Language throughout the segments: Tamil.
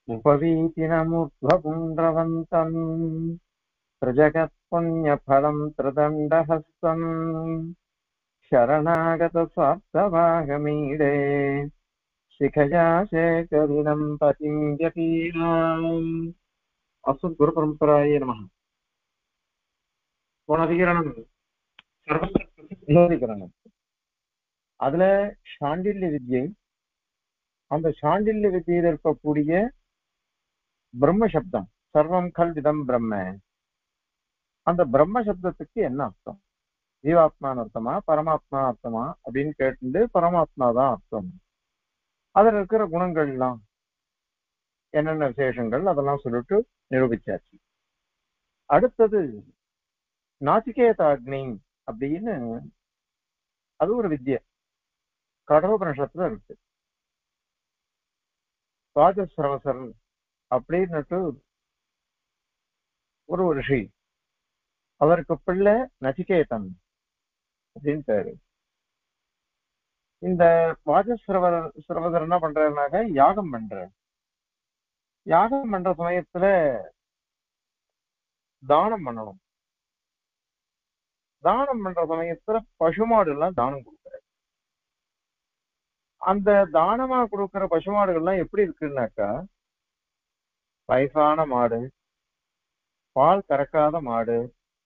उपवीतिनमुद्ध्वपुण्ड्रवन्तम् त्रिजगत्पुण्यफलम् त्रिदण्डहस्तम् शरणागतस्वार्थभागमीडे शिखया शेखरिणम् पतिम् यतीनाम् அசுகுருபரம்பராயே நம போன அதிகரணம் சர்வத்திர பிரசித்தீகரணம் அதுல சாண்டில்ய வித்யை அந்த சாண்டில்ய வித்தியில் இருக்கக்கூடிய பிரம்ம சப்தம் சர்வம் கல் விதம் பிரம்ம அந்த பிரம்ம சப்தத்துக்கு என்ன அர்த்தம் ஜீவாத்மான அர்த்தமா பரமாத்மா அர்த்தமா அப்படின்னு கேட்டு பரமாத்மா தான் அர்த்தம் அதுல இருக்கிற குணங்கள்லாம் என்னென்ன விசேஷங்கள் அதெல்லாம் சொல்லிட்டு நிரூபிச்சாச்சு அடுத்தது நாச்சிகேதாக்னி அப்படின்னு அது ஒரு வித்யை கடோபனிஷத்துல இருக்கு ராஜஸ்ரவசர் அப்படின்னுட்டு ஒரு ரிஷி அவருக்கு பிள்ளை நச்சிகேதன் அப்படின்னு பேரு இந்த வாஜஸ்ரவர் சிரவதர் என்ன பண்றாருனாக்க யாகம் பண்றார் யாகம் பண்ற சமயத்துல தானம் பண்ணணும் தானம் பண்ற சமயத்துல பசுமாடு எல்லாம் தானம் கொடுக்குற அந்த தானமா கொடுக்கிற பசுமாடுகள்லாம் எப்படி இருக்குன்னாக்கா வயசான மாடு பால் கறக்காத மாடு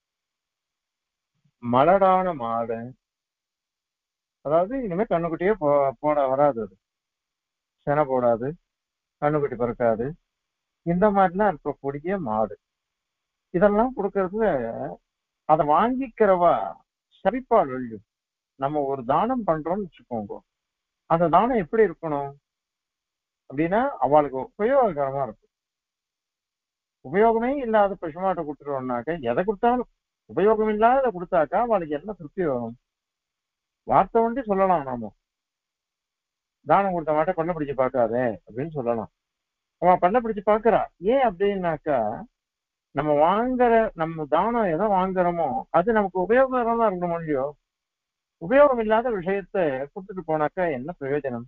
மலடான மாடு அதாவது இனிமே கண்ணுக்குட்டியே போ போட வராது அது செனை போடாது கண்ணுக்குட்டி பிறக்காது இந்த மாதிரிலாம் இருக்கக்கூடிய மாடு இதெல்லாம் கொடுக்கறதுல அதை வாங்கிக்கிறவா சரிப்பால் வெள்ளும் நம்ம ஒரு தானம் பண்றோம்னு வச்சுக்கோங்க அந்த தானம் எப்படி இருக்கணும் அப்படின்னா அவளுக்கு உபயோககரமா இருக்கும் உபயோகமே இல்லாத பசுமாட்டை கொடுத்துருவோம்னாக்க எதை கொடுத்தாலும் உபயோகம் இல்லாத கொடுத்தாக்கா அவளுக்கு என்ன திருப்தி வரும் வார்த்தை ஒண்டி சொல்லலாம் நாம தானம் கொடுத்த மாட்டை பண்ண பிடிச்சு பார்க்காதே அப்படின்னு சொல்லலாம் அவன் பண்ண பிடிச்சு பார்க்கறா ஏன் அப்படின்னாக்கா நம்ம வாங்குற நம்ம தானம் எதை வாங்குறோமோ அது நமக்கு உபயோககரமா இருக்கணும் இல்லையோ உபயோகம் இல்லாத விஷயத்த கொடுத்துட்டு போனாக்கா என்ன பிரயோஜனம்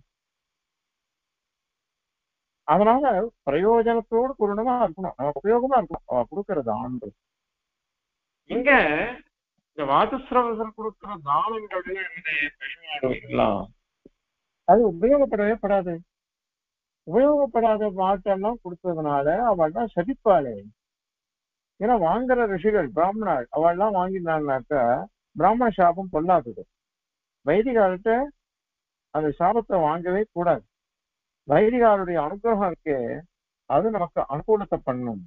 அதனால பிரயோஜனத்தோடு பூர்ணமா இருக்கணும் நமக்கு உபயோகமா இருக்கணும் அவ கொடுக்கிற தானங்கள் இங்க இந்த வாசஸ்ரவசர் கொடுக்கிற தானங்கள் எல்லாம் அது உபயோகப்படவே படாது உபயோகப்படாத மாட்டெல்லாம் கொடுத்ததுனால அவள் தான் சதிப்பாளே ஏன்னா வாங்குற ரிஷிகள் பிராமணாள் அவள்லாம் வாங்கினான்னாக்கா பிராமண சாபம் பொல்லாதது வைதிகால்கிட்ட அந்த சாபத்தை வாங்கவே கூடாது வைதிகாலுடைய அனுகிரகம் இருக்கே அது நமக்கு அனுகூலத்தை பண்ணும்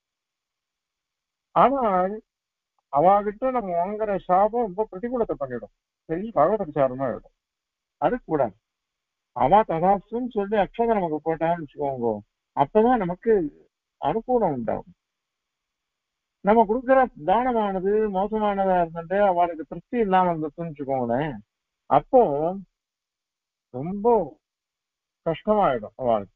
ஆனால் அவகிட்ட நம்ம வாங்குற சாபம் ரொம்ப பிரதிகூலத்தை பண்ணிடும் பெரிய பகவதச்சாரமா இருக்கும் அது கூடாது அவ ததாசுன்னு சொல்லி அக்ஷதை நமக்கு போட்டான்னு வச்சுக்கோங்க அப்பதான் நமக்கு அனுகூலம் உண்டாகும் நம்ம கொடுக்குற தானமானது மோசமானதா இருந்துட்டு அவளுக்கு திருப்தி இல்லாம இருந்துச்சுன்னு வச்சுக்கோங்களேன் அப்போ ரொம்ப கஷ்டமாயிடும் அவளுக்கு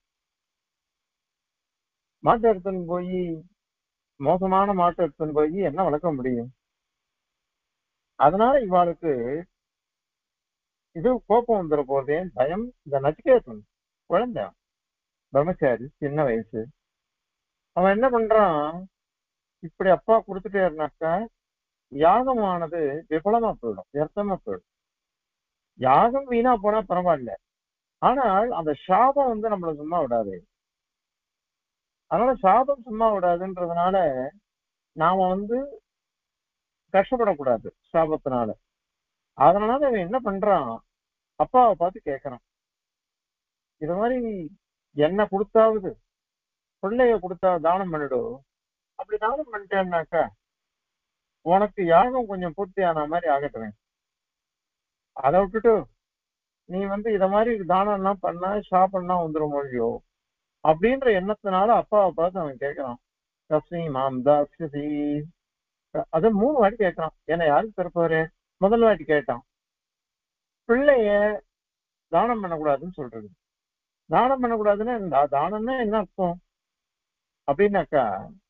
மாட்டு எடுத்துன்னு போய் மோசமான மாட்டு எடுத்துன்னு போய் என்ன வளர்க்க முடியும் அதனால இவாளுக்கு இது கோபம் வந்துட போதே பயம் இந்த நச்சிகேதன் குழந்தை பிரம்மச்சாரி சின்ன வயசு அவன் என்ன பண்றான் இப்படி அப்பா கொடுத்துட்டேருனாக்கா யாகமானது விபலமா போயிடும் வியர்த்தமா போயிடும் யாகம் வீணா போனா பரவாயில்ல ஆனால் அந்த சாபம் வந்து நம்மள சும்மா விடாது அதனால சாபம் சும்மா விடாதுன்றதுனால நாம வந்து கஷ்டப்படக்கூடாது சாபத்தினால அதனால அவன் என்ன பண்றான் அப்பாவை பார்த்து கேட்கறான் இது மாதிரி என்ன கொடுத்தாவது பிள்ளைய கொடுத்தா தானம் பண்ணிடும் அப்படி தானம் பண்ணிட்டேன்னாக்கா உனக்கு யாகம் கொஞ்சம் பூர்த்தி ஆன மாதிரி ஆகட்டுவேன் அதை விட்டுட்டு நீ வந்து இத மாதிரி தானம் எல்லாம் பண்ணா சாப்பிடலாம் வந்துடும் மொழியோ அப்படின்ற எண்ணத்தினால அப்பாவை பார்த்து அவன் கேட்கறான் தஸ்மி மாம் தாசி அது மூணு வாட்டி கேட்கறான் என்ன யாருக்கு பிறப்பாரு முதல் வாட்டி கேட்டான் பிள்ளைய தானம் பண்ணக்கூடாதுன்னு சொல்றது தானம் பண்ணக்கூடாதுன்னா தானம்னா என்ன அர்த்தம் அப்படின்னாக்கா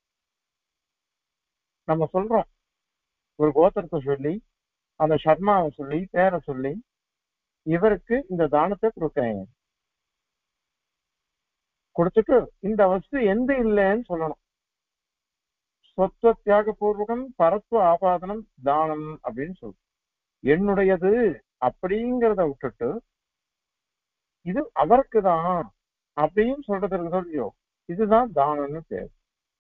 நம்ம சொல்றோம் ஒரு கோத்திரத்தை சொல்லி அந்த சர்மாவை சொல்லி பேரை சொல்லி இவருக்கு இந்த தானத்தை கொடுக்கேன் கொடுத்துட்டு இந்த வஸ்து எந்த இல்லைன்னு சொல்லணும் சொத்வ தியாக பூர்வகம் பரத்துவ ஆபாதனம் தானம் அப்படின்னு சொல்லு என்னுடையது அப்படிங்கிறத விட்டுட்டு இது அவருக்கு தான் அப்படின்னு சொல்றது இருக்கு சொல்லியோ இதுதான் தானம்னு பேர்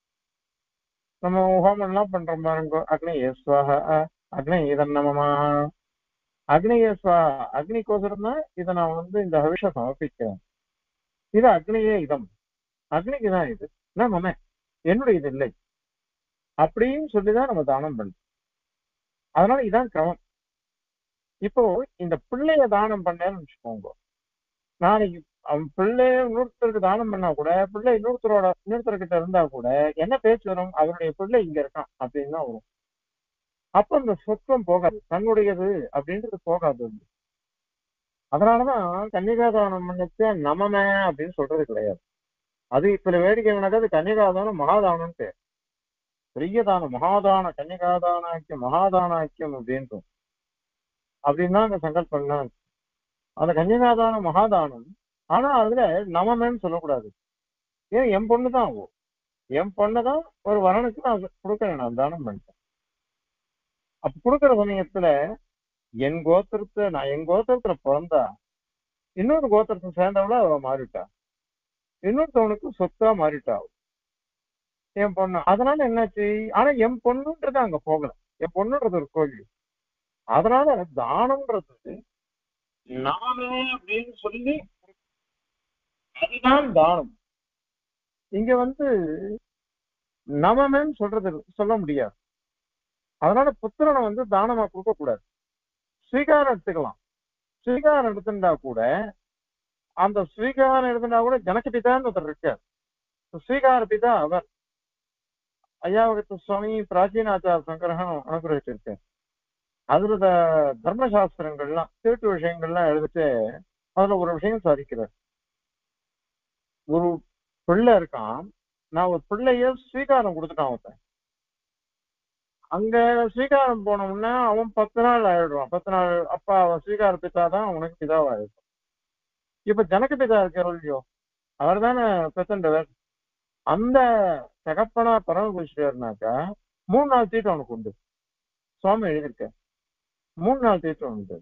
நம்ம ஹோமம் எல்லாம் பண்றோம் பாருங்க அக்னி ஏஸ்வாக அக்னி இதன் நமமா அக்னி ஏஸ்வா அக்னிக்கோசரம் தான் இதை நான் வந்து இந்த ஹவிஷ சமர்ப்பிக்கிறேன் இது அக்னியே இதம் அக்னிக்கு தான் இது நான் மம என்னுடைய இது இல்லை அப்படின்னு சொல்லிதான் நம்ம தானம் பண்ணோம் அதனால இதான் கிரமம் இப்போ இந்த பிள்ளைய தானம் பண்ணேன்னு வச்சுக்கோங்க நாளைக்கு அவன் பிள்ளைய இன்னொருத்தருக்கு தானம் பண்ணா கூட பிள்ளை இன்னொருத்தரோட இன்னொருத்தர்கிட்ட இருந்தா கூட என்ன பேச்சு வரும் அவருடைய பிள்ளை இங்க இருக்கான் அப்படின்னு தான் வரும் அப்ப அந்த சொத்தம் போகாது தன்னுடையது அப்படின்றது போகாது அது. அதனாலதான் கன்னிகாதானம் பண்ணச்ச நமம அப்படின்னு சொல்றது கிடையாது அது இப்ப வேடிக்கை என்னக்கா அது கன்னிகாதானம் மகாதானம் பேர் பெரிய தானம் மகாதான கன்னிகாதானாக்கியம் மகாதானாக்கியம் அப்படின்ட்டு அப்படின்னு தான் அந்த சங்கல்பம் அந்த கன்னிகாதான மகாதானம் ஆனா அதுல நமமேன்னு சொல்லக்கூடாது ஏன் என் பொண்ணு தான் ஆகும் என் பொண்ணு தான் ஒரு வரனுக்கு நான் கொடுக்குறேன் நான் தானம் பண்ணிட்டேன் அப்ப கொடுக்குற சமயத்துல என் கோத்திரத்தை நான் என் கோத்திரத்துல பிறந்தா இன்னொரு கோத்திரத்தை சேர்ந்தவள அவ மாறிட்டா இன்னொருத்தவனுக்கு சொத்தா மாறிட்டா அவ. என் பொண்ணு அதனால என்னாச்சு ஆனா என் பொண்ணுன்றது அங்க போகல என் பொண்ணுன்றது ஒரு கோயில் அதனால தானம்ன்றது நாமே அப்படின்னு சொல்லி அதுதான் தானம் இங்க வந்து நமமேன்னு சொல்றது சொல்ல முடியாது அதனால புத்திரனை வந்து தானமா கொடுக்க கூடாது ஸ்வீகாரம் எடுத்துக்கலாம் ஸ்வீகாரம் எடுத்துட்டா கூட அந்த ஸ்வீகாரம் எடுத்துட்டா கூட ஜனக பிதான்னு ஒருத்தர் இருக்கார் ஸ்வீகார பிதா அவர் ஐயாவகத்து சுவாமி பிராச்சீனாச்சார சங்கரகம் அனுகிரகிச்சிருக்கார் அதுல த- தர்மசாஸ்திரங்கள்லாம் திருட்டு விஷயங்கள்லாம் எழுதிட்டு அதுல ஒரு விஷயம் சாதிக்கிறார் ஒரு பிள்ளை இருக்கான் நான் ஒரு பிள்ளைய ஸ்வீகாரம் கொடுத்துட்டான் ஒருத்தன் அங்க ஸ்வீகாரம் போன உடனே அவன் பத்து நாள் ஆயிடுவான் பத்து நாள் அப்பா அவன் ஸ்வீகார பிதா தான் அவனுக்கு பிதாவாயிடும் இப்ப ஜனக பிதா இருக்கார் இல்லையோ அவர் தானே பெத்தண்டவர் அந்த தகப்பனா பரமபுருஷர்னாக்கா மூணு நாள் தீட்டு அவனுக்கு உண்டு சுவாமி எழுதியிருக்க மூணு நாள் தீட்டு உண்டு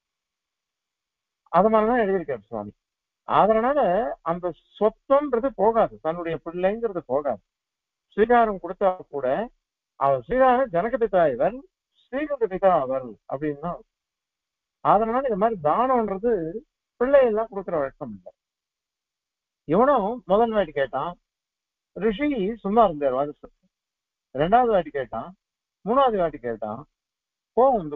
அது மாதிரிதான் எழுதியிருக்காரு சுவாமி அதனால அந்த சொத்தம்ன்றது போகாது தன்னுடைய பிள்ளைங்கிறது போகாது ஸ்ரீகாரம் கொடுத்தா கூட அவர் ஸ்ரீகாரம் ஜனக பிதா இவர் ஸ்ரீகந்த பிதா அவர் அப்படின்னா அதனால இந்த மாதிரி தானம்ன்றது பிள்ளை எல்லாம் கொடுக்குற வழக்கம் இல்லை இவனும் முதல் வாட்டி கேட்டான் ரிஷி சும்மா இருந்தார் வாதிச்சு ரெண்டாவது வாட்டி கேட்டான் மூணாவது வாட்டி கேட்டான் கோவம் வந்து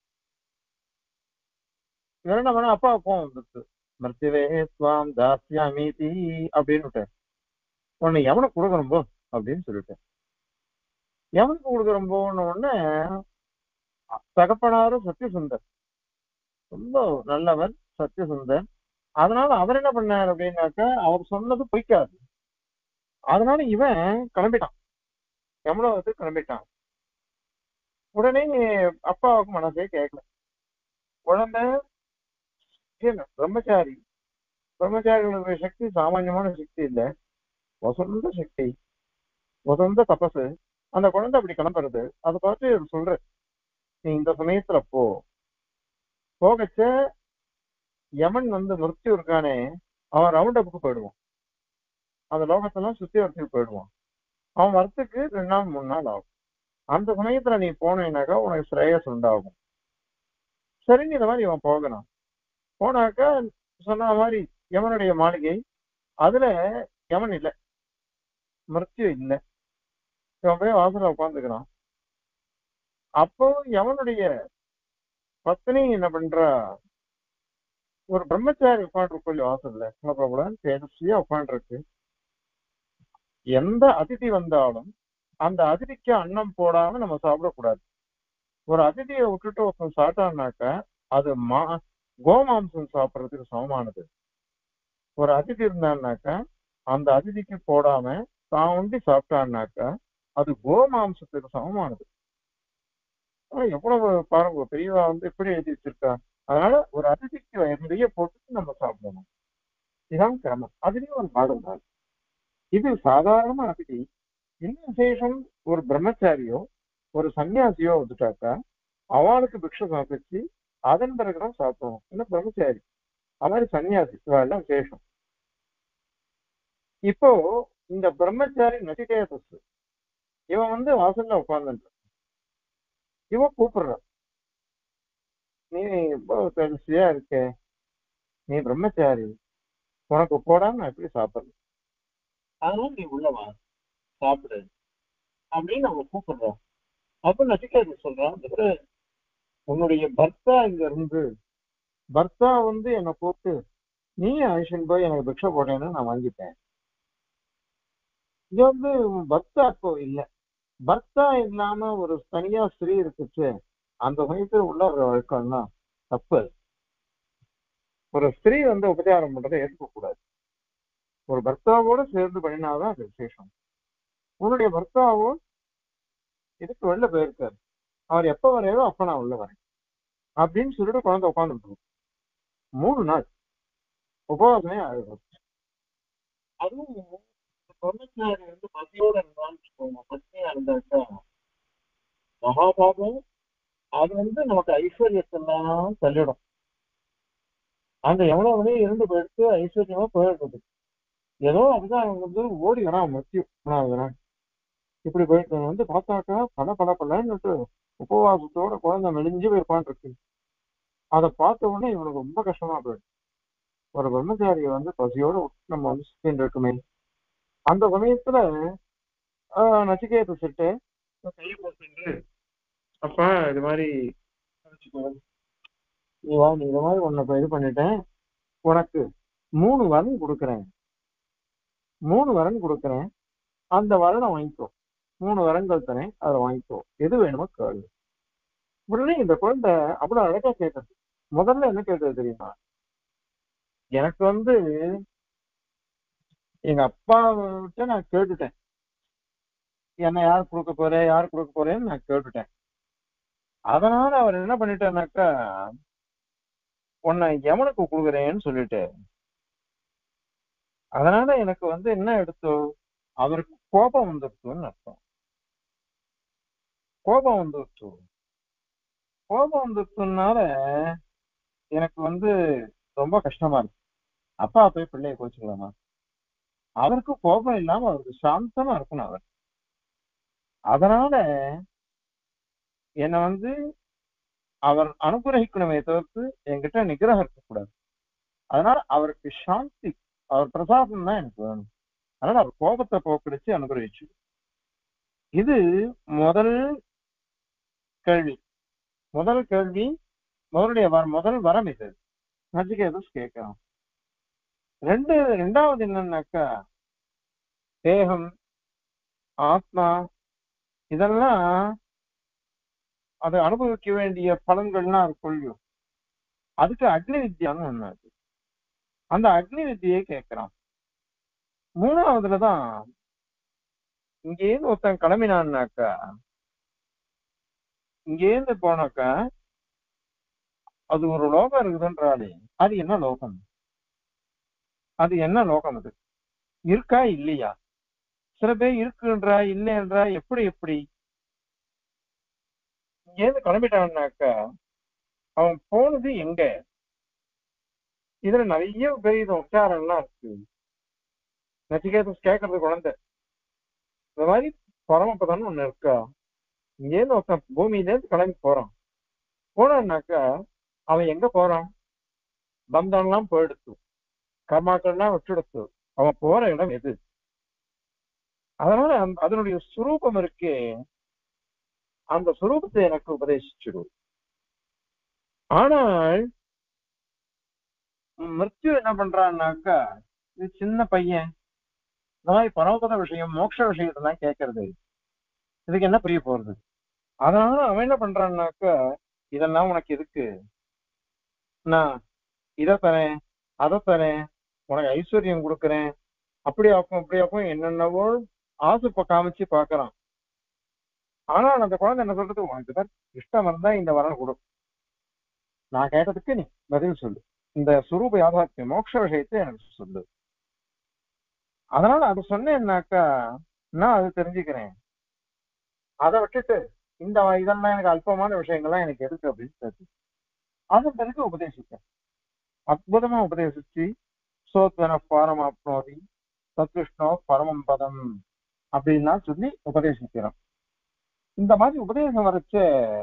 இவர் என்ன பண்ண அப்பா கோவம் வந்துச்சு மர்த்திவே ஸ்வாம் தாஸ்யாமீதி அப்படின்னு விட்டார் உன்னை எவனுக்கு கொடுக்கணும் போ அப்படின்னு சொல்லிட்டேன் எவனுக்கு கொடுக்குறோம் போன உடனே தகப்பனாரும் சத்யசுந்தர் ரொம்ப நல்லவர் சத்யசுந்தர் அதனால அவர் என்ன பண்ணார் அப்படின்னாக்கா அவர் சொன்னது பொய்க்காது அதனால இவன் கிளம்பிட்டான் யமுனாவுக்கு கிளம்பிட்டான் உடனே அப்பாவுக்கு மனசே கேட்கல குழந்தை என்ன, பிரம்மச்சாரி பிரம்மச்சாரிகளுடைய சக்தி சாமானியமான சக்தி இல்ல வசந்த சக்தி வசந்த தபசு அந்த குழந்தை அப்படி கிளம்புறது அதை பார்த்து இவர் சொல்ற நீ இந்த சமயத்துல போ போகச்ச யமன் வந்து மிருத்யு இருக்கானே அவன் ரவுண்ட் அப்புக்கு போயிடுவான் அந்த லோகத்தெல்லாம் சுத்தி வரத்துக்கு போயிடுவான் அவன் வரத்துக்கு ரெண்டு நாள் மூணு நாள் ஆகும் அந்த சமயத்துல நீ போனீனாக்கா உனக்கு ஸ்ரேயஸ் உண்டாகும் சரின்னு இந்த மாதிரி இவன் போகணும் போனாக்கா சொன்ன மாதிரி யமனுடைய மாளிகை அதுல யமன் இல்லை மிருத்யு இல்லை இவன் போய் வாசல்ல உட்காந்துக்கிறான் அப்போ யமனுடைய பத்னி என்ன பண்றா ஒரு பிரம்மச்சாரி உட்காந்துருக்கு வாசல்ல குலப்பிரபுடன் தேஜஸ்வியா உட்காந்துருக்கு எந்த அதிதி வந்தாலும் அந்த அதிதிக்கு அன்னம் போடாம நம்ம சாப்பிடக்கூடாது ஒரு அதிதியை விட்டுட்டு ஒருத்தன் சாப்பிட்டான்னாக்க அது மா கோமாம்சம் சாப்பிட்றதுக்கு சமமானது ஒரு அதிதி இருந்தான்னாக்கா அந்த அதிதிக்கு போடாம தான் உண்டி சாப்பிட்டான்னாக்கா அது கோமாம்சத்துக்கு சமமானது ஆனா எவ்வளவு பாருங்க பெரியவா வந்து எப்படி எழுதி வச்சிருக்கா அதனால ஒரு அதிதிக்கு நிறைய போட்டு நம்ம சாப்பிடணும் இதுதான் கிரமம் அதுலயும் ஒரு பாடம் தான் இது சாதாரணமா அப்படி இன்னும் விசேஷம் ஒரு பிரம்மச்சாரியோ ஒரு சன்னியாசியோ வந்துட்டாக்கா அவளுக்கு பிக்ஷை சமர்ப்பிச்சு அதன் பிறகுதான் சாப்பிடணும் என்ன பிரம்மச்சாரி அது மாதிரி சன்னியாசி இவெல்லாம் விசேஷம் இப்போ இந்த பிரம்மச்சாரி நச்சிகேதஸ் இவன் வந்து வாசல்ல உட்கார்ந்து இவன் கூப்பிடுறான் நீ இப்போ பெருசியா இருக்க நீ பிரம்மச்சாரி உனக்கு போடாம நான் எப்படி சாப்பிடுறேன் அதனால நீ உள்ள வா சாப்பிடு அப்படின்னு அவங்க கூப்பிடுறான் அப்ப நச்சிகேத சொல்றான் இந்த பாரு, உன்னுடைய பர்த்தா இங்க இருந்து பர்த்தா வந்து என்னை கூப்பிட்டு நீ ஆயுஷன் போய் எனக்கு பிக்ஷை போட்டேன்னு நான் வாங்கிட்டேன் இது வந்து பர்த்தா இப்போ இல்ல பர்த்தா இல்லாம ஒரு தனியா ஸ்திரீ இருக்குச்சு அந்த சமயத்துல உள்ள ஒரு வழக்கம்னா தப்பு அது. ஒரு ஸ்திரீ வந்து உபச்சாரம் பண்றதை ஏற்க கூடாது ஒரு பர்த்தாவோட சேர்ந்து பண்ணினாதான் அது விசேஷம் உன்னுடைய பர்த்தாவோ இதுக்கு வெளில போயிருக்காரு அவர் எப்ப வரையோ அப்ப நான் உள்ள வரேன் அப்படின்னு சொல்லிட்டு குழந்தை உட்காந்துட்டு மூணு நாள் உபவாசமே ஆகுது அதுவும் இந்த பிரம்மச்சாரி வந்து பசியோட இருந்தான்னு வச்சுக்கோங்க பசியா இருந்தாக்கா மகாபாபம் அது வந்து நமக்கு ஐஸ்வர்யத்தெல்லாம் தள்ளிடும் அந்த எவ்வளவு மணி இருந்து போயிடுத்து ஐஸ்வர்யமா போயிடுறது ஏதோ அதுதான் அவன் வந்து ஓடி வரான் மத்தியம் மூணாவது நாள் இப்படி போயிட்டு வந்து பார்த்தாக்கா பல பல பலன்னுட்டு உபவாசத்தோட குழந்தை மெலிஞ்சு போய் உட்காந்துருக்கு அதை பார்த்த உடனே இவனுக்கு ரொம்ப கஷ்டமா போயிடும் ஒரு பிரம்மச்சாரியை வந்து பசியோட விட்டு நம்ம வந்து சுத்தின்னு இருக்குமே அந்த சமயத்துல ஆஹ், நச்சிகேத சிட்டு கையை போட்டு அப்பா இது மாதிரி வச்சுக்கோ. நீ வா நீ இது மாதிரி உன்னை இப்ப இது பண்ணிட்டேன் உனக்கு மூணு வரன் கொடுக்குறேன் மூணு வரன் கொடுக்குறேன் அந்த வரனை வாங்கிக்கோ மூணு வரன்கள் தரேன் அதை வாங்கிக்கோ எது வேணுமோ கேளு உடனே இந்த குழந்தை அவ்வளவு அழகா கேட்டது முதல்ல என்ன கேட்டது தெரியுமா எனக்கு வந்து எங்க அப்பா விட்ட நான் கேட்டுட்டேன் என்ன யார் கொடுக்க போறேன் யார் கொடுக்க போறேன்னு நான் கேட்டுட்டேன் அதனால அவர் என்ன பண்ணிட்டாருனாக்கா உன்னை எவனுக்கு கொடுக்குறேன்னு சொல்லிட்டு அதனால எனக்கு வந்து என்ன எடுத்தோ அவருக்கு கோபம் வந்துருச்சுன்னு அர்த்தம் கோபம் வந்துருச்சு கோபம் வந்துருச்சுனால எனக்கு வந்து ரொம்ப கஷ்டமா இருக்கு அப்பா போய் பிள்ளைய கோச்சுக்கலாமா அவருக்கு கோபம் இல்லாம அவருக்கு சாந்தமா இருக்கணும் அவர் அதனால என்னை வந்து அவர் அனுகிரகிக்கணுமே தவிர்த்து என்கிட்ட நிகிரகம் இருக்கக்கூடாது அதனால அவருக்கு சாந்தி அவர் பிரசாதம் தான் எனக்கு வேணும் அதனால அவர் கோபத்தை போக்கடிச்சு அனுகிரகிச்சு இது முதல் கேள்வி முதல் கேள்வி முதலுடைய வர முதல் வரம் இது நச்சிகேதஸ் கேட்கிறோம் ரெண்டு ரெண்டாவது என்னன்னாக்கா தேகம் ஆத்மா இதெல்லாம் அதை அனுபவிக்க வேண்டிய பலன்கள்லாம் இருக்குள்ளோ அதுக்கு அக்னி வித்யான்னு ஒண்ணு இருக்கு அந்த அக்னி வித்தியை கேட்கிறான் மூணாவதுலதான் இங்கேருந்து ஒருத்தன் கிளம்பினான்னாக்கா இங்கேருந்து போனாக்கா அது ஒரு லோகம் இருக்குதுன்றாலே அது என்ன லோகம் அது என்ன லோகம் அது இருக்கா இல்லையா சில பேர் இருக்குன்றா இல்லைன்றா எப்படி எப்படி இங்கேருந்து கிளம்பிட்டான்னாக்கா அவன் போனது எங்க இதுல நிறைய பெரிய உச்சாரம்லாம் இருக்கு நச்சிகேதஸ் கேட்கறது குழந்தை இந்த மாதிரி பரமபதம்னு ஒண்ணு இருக்கா இங்கேருந்து ஒருத்தன் பூமியில இருந்து கிளம்பி போறான் போனான்னாக்கா அவன் எங்க போறான் பந்தம்லாம் போயிடுத்து கர்மாக்கள்லாம் விட்டுடுத்து அவன் போற இடம் எது அதனால அந்த- அதனுடைய சுரூபம் இருக்கே அந்த சுரூபத்தை எனக்கு உபதேசிச்சிடும் ஆனால் மிருத்யு என்ன பண்றான்னாக்கா இது சின்ன பையன் இந்த மாதிரி பரமபத விஷயம் மோட்ச விஷயத்தெல்லாம் கேட்கறது இதுக்கு என்ன புரிய போறது அதனால அவன் என்ன பண்றான்னாக்கா இதெல்லாம் உனக்கு எதுக்கு நான் இதை தரேன் அதை தரேன் உனக்கு ஐஸ்வர்யம் கொடுக்கறேன் அப்படி ஆக்கும் அப்படி ஆக்கும் என்னென்னவோ ஆசை இப்ப காமிச்சு பாக்குறான் ஆனால் அந்த குழந்தை என்ன சொல்றது உனக்கு தான் இஷ்டம் இருந்தா இந்த வரம் கொடு நான் கேட்டதுக்கு நீ பதில் சொல்லு இந்த சுரூப யாதார்த்தியம் மோட்ச விஷயத்தை எனக்கு சொல்லு அதனால அது சொன்னேன்னாக்கா நான் அது தெரிஞ்சுக்கிறேன் அதை விட்டுட்டு இந்த இதெல்லாம் எனக்கு அல்பமான விஷயங்கள்லாம் எனக்கு எதுக்கு அப்படின்னு தெரிஞ்சு அதன் பிறகு உபதேசித்தேன் அற்புதமா உபதேசிச்சு சோத்வன பாரமாப்னோதி சத்விஷ்ணோ பரமம் பதம் அப்படின்லாம் சொல்லி உபதேசிக்கிறோம் இந்த மாதிரி உபதேசம் வரைச்ச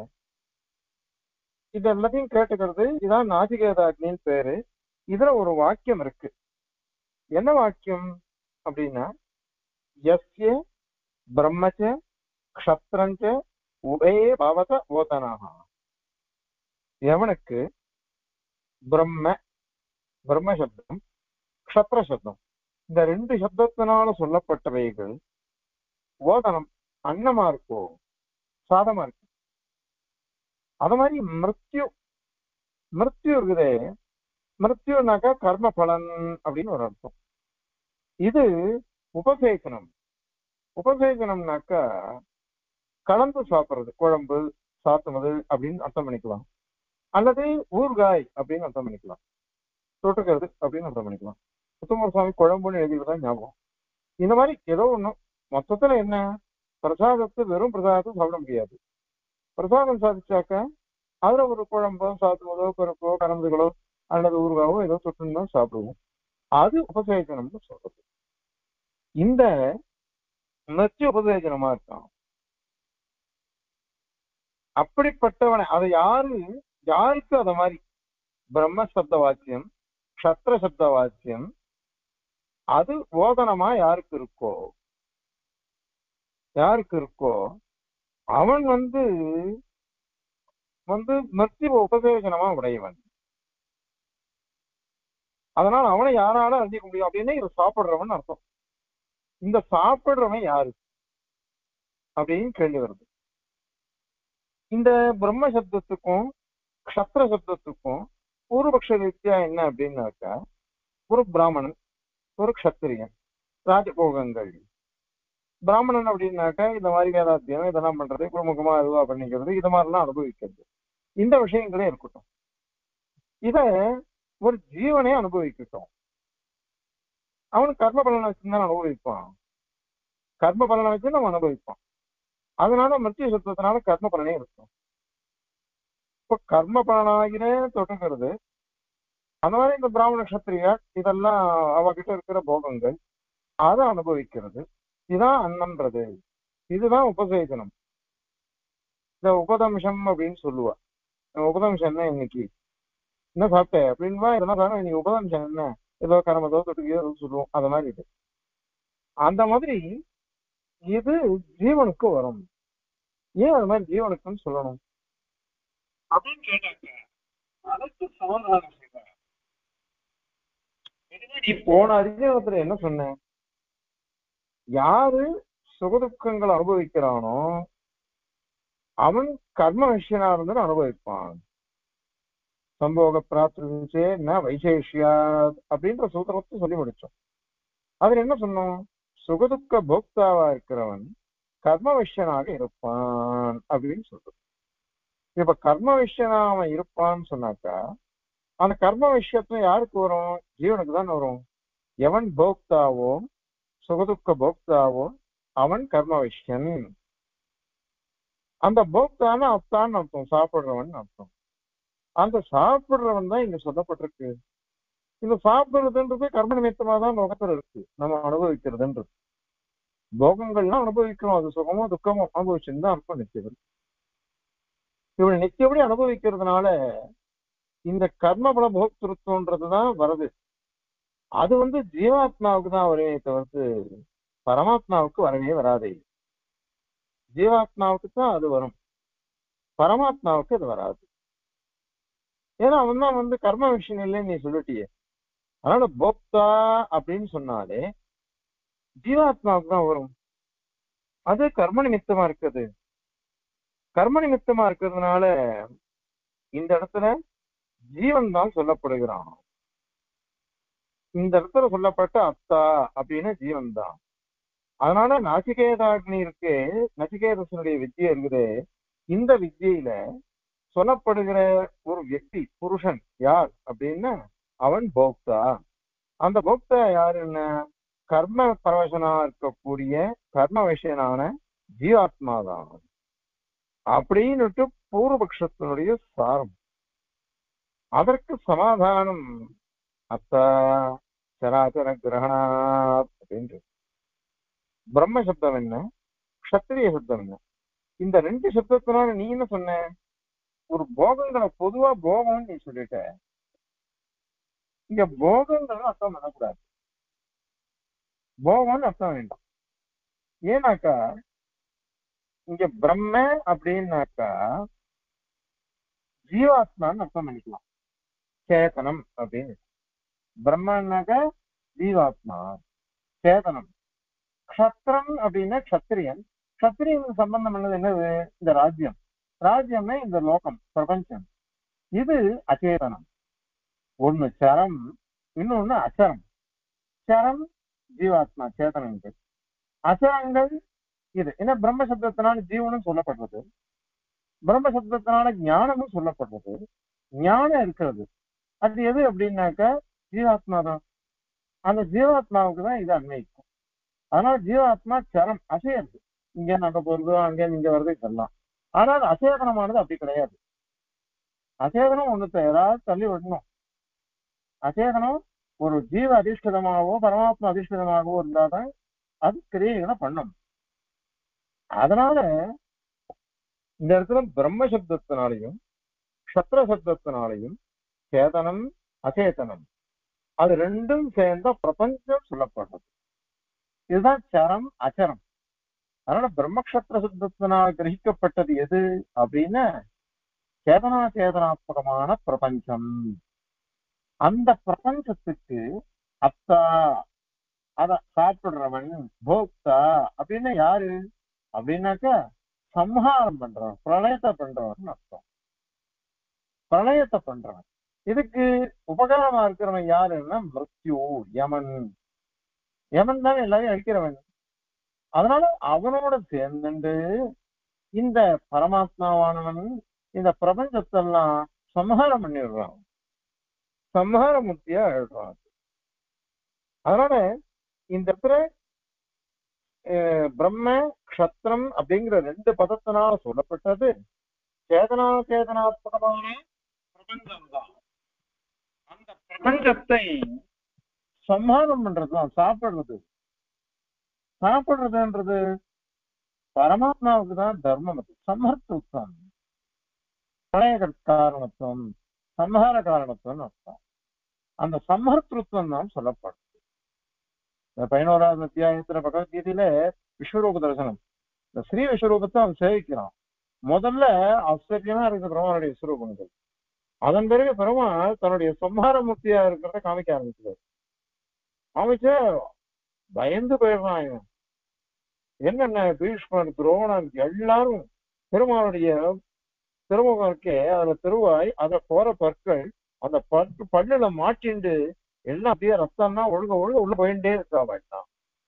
இது எல்லாத்தையும் கேட்டுக்கிறது இதான் நாசிகேதாக்னின்னு பேரு இதுல ஒரு வாக்கியம் இருக்கு என்ன வாக்கியம் அப்படின்னா எஸ்ய பிரம்மச்ச க்ஷத்ரஞ்ச உபே பவத ஓதனாக எவனுக்கு பிரம்ம பிரம்ம சப்தம் க்ஷத்ர சப்தம் இந்த ரெண்டு சப்தத்தினால சொல்லப்பட்டவைகள் ஓதனம் அன்னமா இருக்கோ சாதமா இருக்கு அது மாதிரி மிருத்யு மிருத்யு இருக்குதே மிருத்யுனாக்கா கர்ம பலன் அப்படின்னு ஒரு அர்த்தம் இது உபசேசனம் உபசேசனம்னாக்கா கலந்து சாப்பிடுறது குழம்பு சாத்துனது அப்படின்னு அர்த்தம் பண்ணிக்கலாம் அல்லது ஊறுகாய் அப்படின்னு அர்த்தம் பண்ணிக்கலாம் தொட்டுக்கிறது அப்படின்னு அர்த்தம் பண்ணிக்கலாம் உத்தமர் சுவாமி குழம்புன்னு எழுதிதான் ஞாபகம் இந்த மாதிரி ஏதோ ஒண்ணு மொத்தத்துல என்ன பிரசாதத்தை வெறும் பிரசாதத்தை சாப்பிட முடியாது பிரசாதம் சாதிச்சாக்க அதுல ஒரு குழம்போ சாத்துவதோ பருப்போ கலந்துகளோ அல்லது ஊறுகாவோ ஏதோ தொட்டுன்னு தான் சாப்பிடுவோம் அது உபசேசனம்னு சொல்றது இந்த நச்சு உபசேசனமா இருக்கான் அப்படிப்பட்டவனை அதை யாரு யாருக்கு அத மாதிரி பிரம்ம சப்த வாக்கியம் க்ஷத்ர சப்த வாக்கியம் அது ஓதனமா யாருக்கு இருக்கோ யாருக்கு இருக்கோ அவன் வந்து வந்து மிருத்திவ உபசேசனமா உடையவன் அதனால அவனை யாரால அறிஞ்சிக்க முடியும் அப்படின்னு இதை சாப்பிடுறவன் அர்த்தம் இந்த சாப்பிடுறவன் யாரு அப்படின்னு கேள்வி வருது இந்த பிரம்ம சப்தத்துக்கும் க்ஷத்ர சப்தத்துக்கும் பூர்வபக்ஷ ரீதியா என்ன அப்படின்னாக்கா ஒரு பிராமணன் ஒரு க்ஷத்திரியன் ராஜபோகங்கள் பிராமணன் அப்படின்னாக்கா இந்த மாதிரி வேதாத்தியம் இதெல்லாம் பண்றது குடும்பமா இதுவா பண்ணிக்கிறது இது மாதிரிலாம் அனுபவிக்கிறது இந்த விஷயங்களே இருக்கட்டும் இத ஒரு ஜீவனே அனுபவிக்கட்டும் அவன் கர்ம பலனை வச்சு தான் அனுபவிப்பான் கர்ம பலனை வச்சு நம்ம அனுபவிப்பான் அதனால மிருத்திய சத்தத்தினால கர்ம பலனே இருக்கும் இப்ப கர்ம பலனாகிற தொட்டுக்கிறது அந்த மாதிரி இந்த பிராமண கஷத்திரியா இதெல்லாம் அவகிட்ட இருக்கிற போகங்கள் அதை அனுபவிக்கிறது இதுதான் அன்னம்ன்றது இதுதான் உபசேசனம் இந்த உபதம்சம் அப்படின்னு சொல்லுவா உபதம்சம் என்ன இன்னைக்கு என்ன சாப்பிட்ட அப்படின்வா இதெல்லாம் சாப்பிட இன்னைக்கு உபதம்சம் என்ன ஏதோ கரமதோ தொட்டுக்கையோ ஏதோ சொல்லுவோம் அந்த மாதிரி இது அந்த மாதிரி இது ஜீவனுக்கு வரும் ஏன் அது மாதிரி ஜீவனுக்குன்னு சொல்லணும் அப்படின்னு கேட்டாக்க அதுக்கு சமாதானம் செய்வாங்க நீ போன அதிகாரத்துல என்ன சொன்ன யாரு சுகதுக்கங்களை அனுபவிக்கிறானோ அவன் கர்ம விஷயனா இருந்தாலும் அனுபவிப்பான் சம்போக பிராப்திச்சே ந வைசேஷியா அப்படின்ற சூத்திரத்தை சொல்லி முடிச்சோம் அதுல என்ன சொன்னோம் சுகதுக்க போக்தாவா இருக்கிறவன் கர்ம விஷயனாக இருப்பான் அப்படின்னு சொல்றது இப்ப கர்ம விஷயனா அவன் இருப்பான்னு சொன்னாக்கா அந்த கர்ம விஷயத்துல யாருக்கு வரும் ஜீவனுக்கு தான் வரும் எவன் போக்தாவோ சுகதுக்க போக்தாவோ அவன் கர்ம விஷயன் அந்த போக்தான அப்தான் அர்த்தம் சாப்பிடுறவன் அர்த்தம் அந்த சாப்பிடுறவன் தான் இங்க சொல்லப்பட்டிருக்கு இந்த சாப்பிடுறதுன்றது கர்ம நிமித்தமா தான் லோகத்துல இருக்கு நம்ம அனுபவிக்கிறதுன்றது போகங்கள்லாம் அனுபவிக்கிறோம் அது சுகமோ துக்கமோ அனுபவிச்சுன்னு தான் அர்த்தம் நிச்சயம் இவன் நித்தியபடி அனுபவிக்கிறதுனால இந்த கர்மபல போக்திருத்தம்ன்றதுதான் வருது அது வந்து ஜீவாத்மாவுக்கு தான் வரவே தவிர்த்து பரமாத்மாவுக்கு வரவே வராது ஜீவாத்மாவுக்கு தான் அது வரும் பரமாத்மாவுக்கு அது வராது ஏன்னா அவன் தான் வந்து கர்ம விஷயம் இல்லைன்னு நீ சொல்லிட்டியே அதனால போக்தா அப்படின்னு சொன்னாலே ஜீவாத்மாவுக்கு தான் வரும் அது கர்ம நிமித்தமா இருக்குது கர்ம நிமித்தமா இருக்கிறதுனால இந்த இடத்துல ஜீவன் தான் சொல்லப்படுகிறான் இந்த இடத்துல சொல்லப்பட்ட அத்தா அப்படின்னு ஜீவன் தான் அதனால நசிகேதாக்னி இருக்கு நசிகேதசனுடைய வித்தியை இருக்குது இந்த வித்தியில சொல்லப்படுகிற ஒரு వ్యక్తి புருஷன் யார் அப்படின்னா அவன் போக்தா அந்த போக்தா யாருன்னா கர்ம பரவசனா இருக்கக்கூடிய கர்ம விஷயனான ஜீவாத்மாதான் அப்படின்னுட்டு பூர்வபக்ஷத்தினுடைய சாரம் அதற்கு சமாதானம் அத்தா சராச்சர கிரகணாத் அப்படின்றது பிரம்ம சப்தம் என்ன க்ஷத்திரிய சப்தம் என்ன இந்த ரெண்டு சப்தத்தினால நீ என்ன சொன்ன ஒரு போகங்களை பொதுவா போகம்னு நீ சொல்லிட்ட இங்க போகங்கள் அர்த்தம் பண்ணக்கூடாது போகம்னு அர்த்தம் வேண்டாம் ஏன்னாக்கா இங்க பிரம்ம அப்படின்னாக்கா ஜீவாத்மான்னு அர்த்தம் பண்ணிக்கலாம் சேதனம் அப்படின்னு பிரம்மன்னாக்கா ஜீவாத்மா சேதனம் க்ஷத்திரம் அப்படின்னா க்ஷத்திரியன் க்ஷத்திரியனுக்கு சம்பந்தம் பண்ணது என்னது இந்த ராஜ்யம் ராஜ்யம்னா இந்த லோகம் பிரபஞ்சம் இது அச்சேதனம் ஒண்ணு சரம் இன்னொன்னு அச்சரம் சரம் ஜீவாத்மா சேதனங்கள் அச்சரங்கள் இது ஏன்னா பிரம்ம சப்தத்தினால ஜீவனும் சொல்லப்படுறது பிரம்ம சப்தத்தினால ஞானமும் சொல்லப்படுறது ஞானம் இருக்கிறது அது எது அப்படின்னாக்கா ஜீவாத்மா தான் அந்த ஜீவாத்மாவுக்கு தான் இது அன்வைக்கும் அதனால ஜீவாத்மா சரம் அசையறது இங்க அங்க போறது அங்க இங்க வருது இதெல்லாம் ஆனால் அசேதனமானது அப்படி கிடையாது அசேதனம் ஒண்ணுத்த ஏதாவது தள்ளி விடணும் அசேதனம் ஒரு ஜீவ அதிஷ்டிதமாகவோ பரமாத்மா அதிஷ்டிதமாகவோ இருந்தாதான் அது கிரியைகளை பண்ணும் அதனால இந்த இடத்துல பிரம்ம சப்தத்தினாலையும் க்ஷத்ர சப்தத்தினாலையும் சேதனம் அசேதனம் அது ரெண்டும் சேர்ந்த பிரபஞ்சம் சொல்லப்படுறது இதுதான் சரம் அச்சரம் அதனால பிரம்மக்ஷத்திர சுத்தத்தினால் கிரகிக்கப்பட்டது எது அப்படின்னா சேதனா சேதனாத்மகமான பிரபஞ்சம் அந்த பிரபஞ்சத்துக்கு அத்தா அத சாப்பிடுறவன் போக்தா அப்படின்னு யாரு அப்படின்னாக்கா சம்ஹாரம் பண்றவன் பிரளயத்தை பண்றவன் அர்த்தம் பிரளயத்தை பண்றவன் இதுக்கு உபகாரமா இருக்கிறவன் யாருன்னா மிருத்யு யமன் யமன் தான் எல்லாரையும் அழிக்கிறவன் அதனால அவனோட சேர்ந்துண்டு இந்த பரமாத்மாவானவன் இந்த பிரபஞ்சத்தெல்லாம் சம்ஹாரம் பண்ணிடுறான் சம்ஹார முக்தியா எழுதுறான் அதனால இந்த இடத்துல அஹ், பிரம்ம க்ஷத்ரம் அப்படிங்கிற ரெண்டு பதத்தினால சொல்லப்பட்டது சேதனா சேதனாத்மகமான பிரபஞ்சம் தான் அந்த பிரபஞ்சத்தை சம்ஹாரம் பண்றதுதான் சாப்பிடுறது சாப்பிடுறதுன்றது பரமாத்மாவுக்கு தான் தர்மம் அது சம்ஹர்த்துவம் பிரளய காரணத்துவம் சம்ஹார காரணத்துவம் அர்த்தம் அந்த சம்ஹர்த்திருத்தம் தான் சொல்லப்படுது இந்த பதினோராவது அத்தியாயத்துல பகவத்கீதையில விஸ்வரூப தரிசனம் இந்த ஸ்ரீ விஸ்வரூபத்தை அவன் சேவிக்கிறான் முதல்ல ஆச்சரியமா இருக்கு பெருமானுடைய விஸ்வரூபங்கள் அதன் பிறகு பெருமாள் தன்னுடைய சம்ஹார மூர்த்தியா இருக்கிறத காமிக்க ஆரம்பிச்சார் காமிச்ச பயந்து போயிடுறான் இவன் என்னென்ன பீஷ்மன் துரோணன் எல்லாரும் பெருமாளுடைய திருமுகம் இருக்கே அதுல திருவாய் அதுல போற பற்கள் அந்த பற்கு பல்லுல மாட்டிண்டு எல்லாம் அப்படியே ரத்தம்னா ஒழுங்க ஒழுங்க உள்ள போயிட்டே இருக்கா வேண்டாம்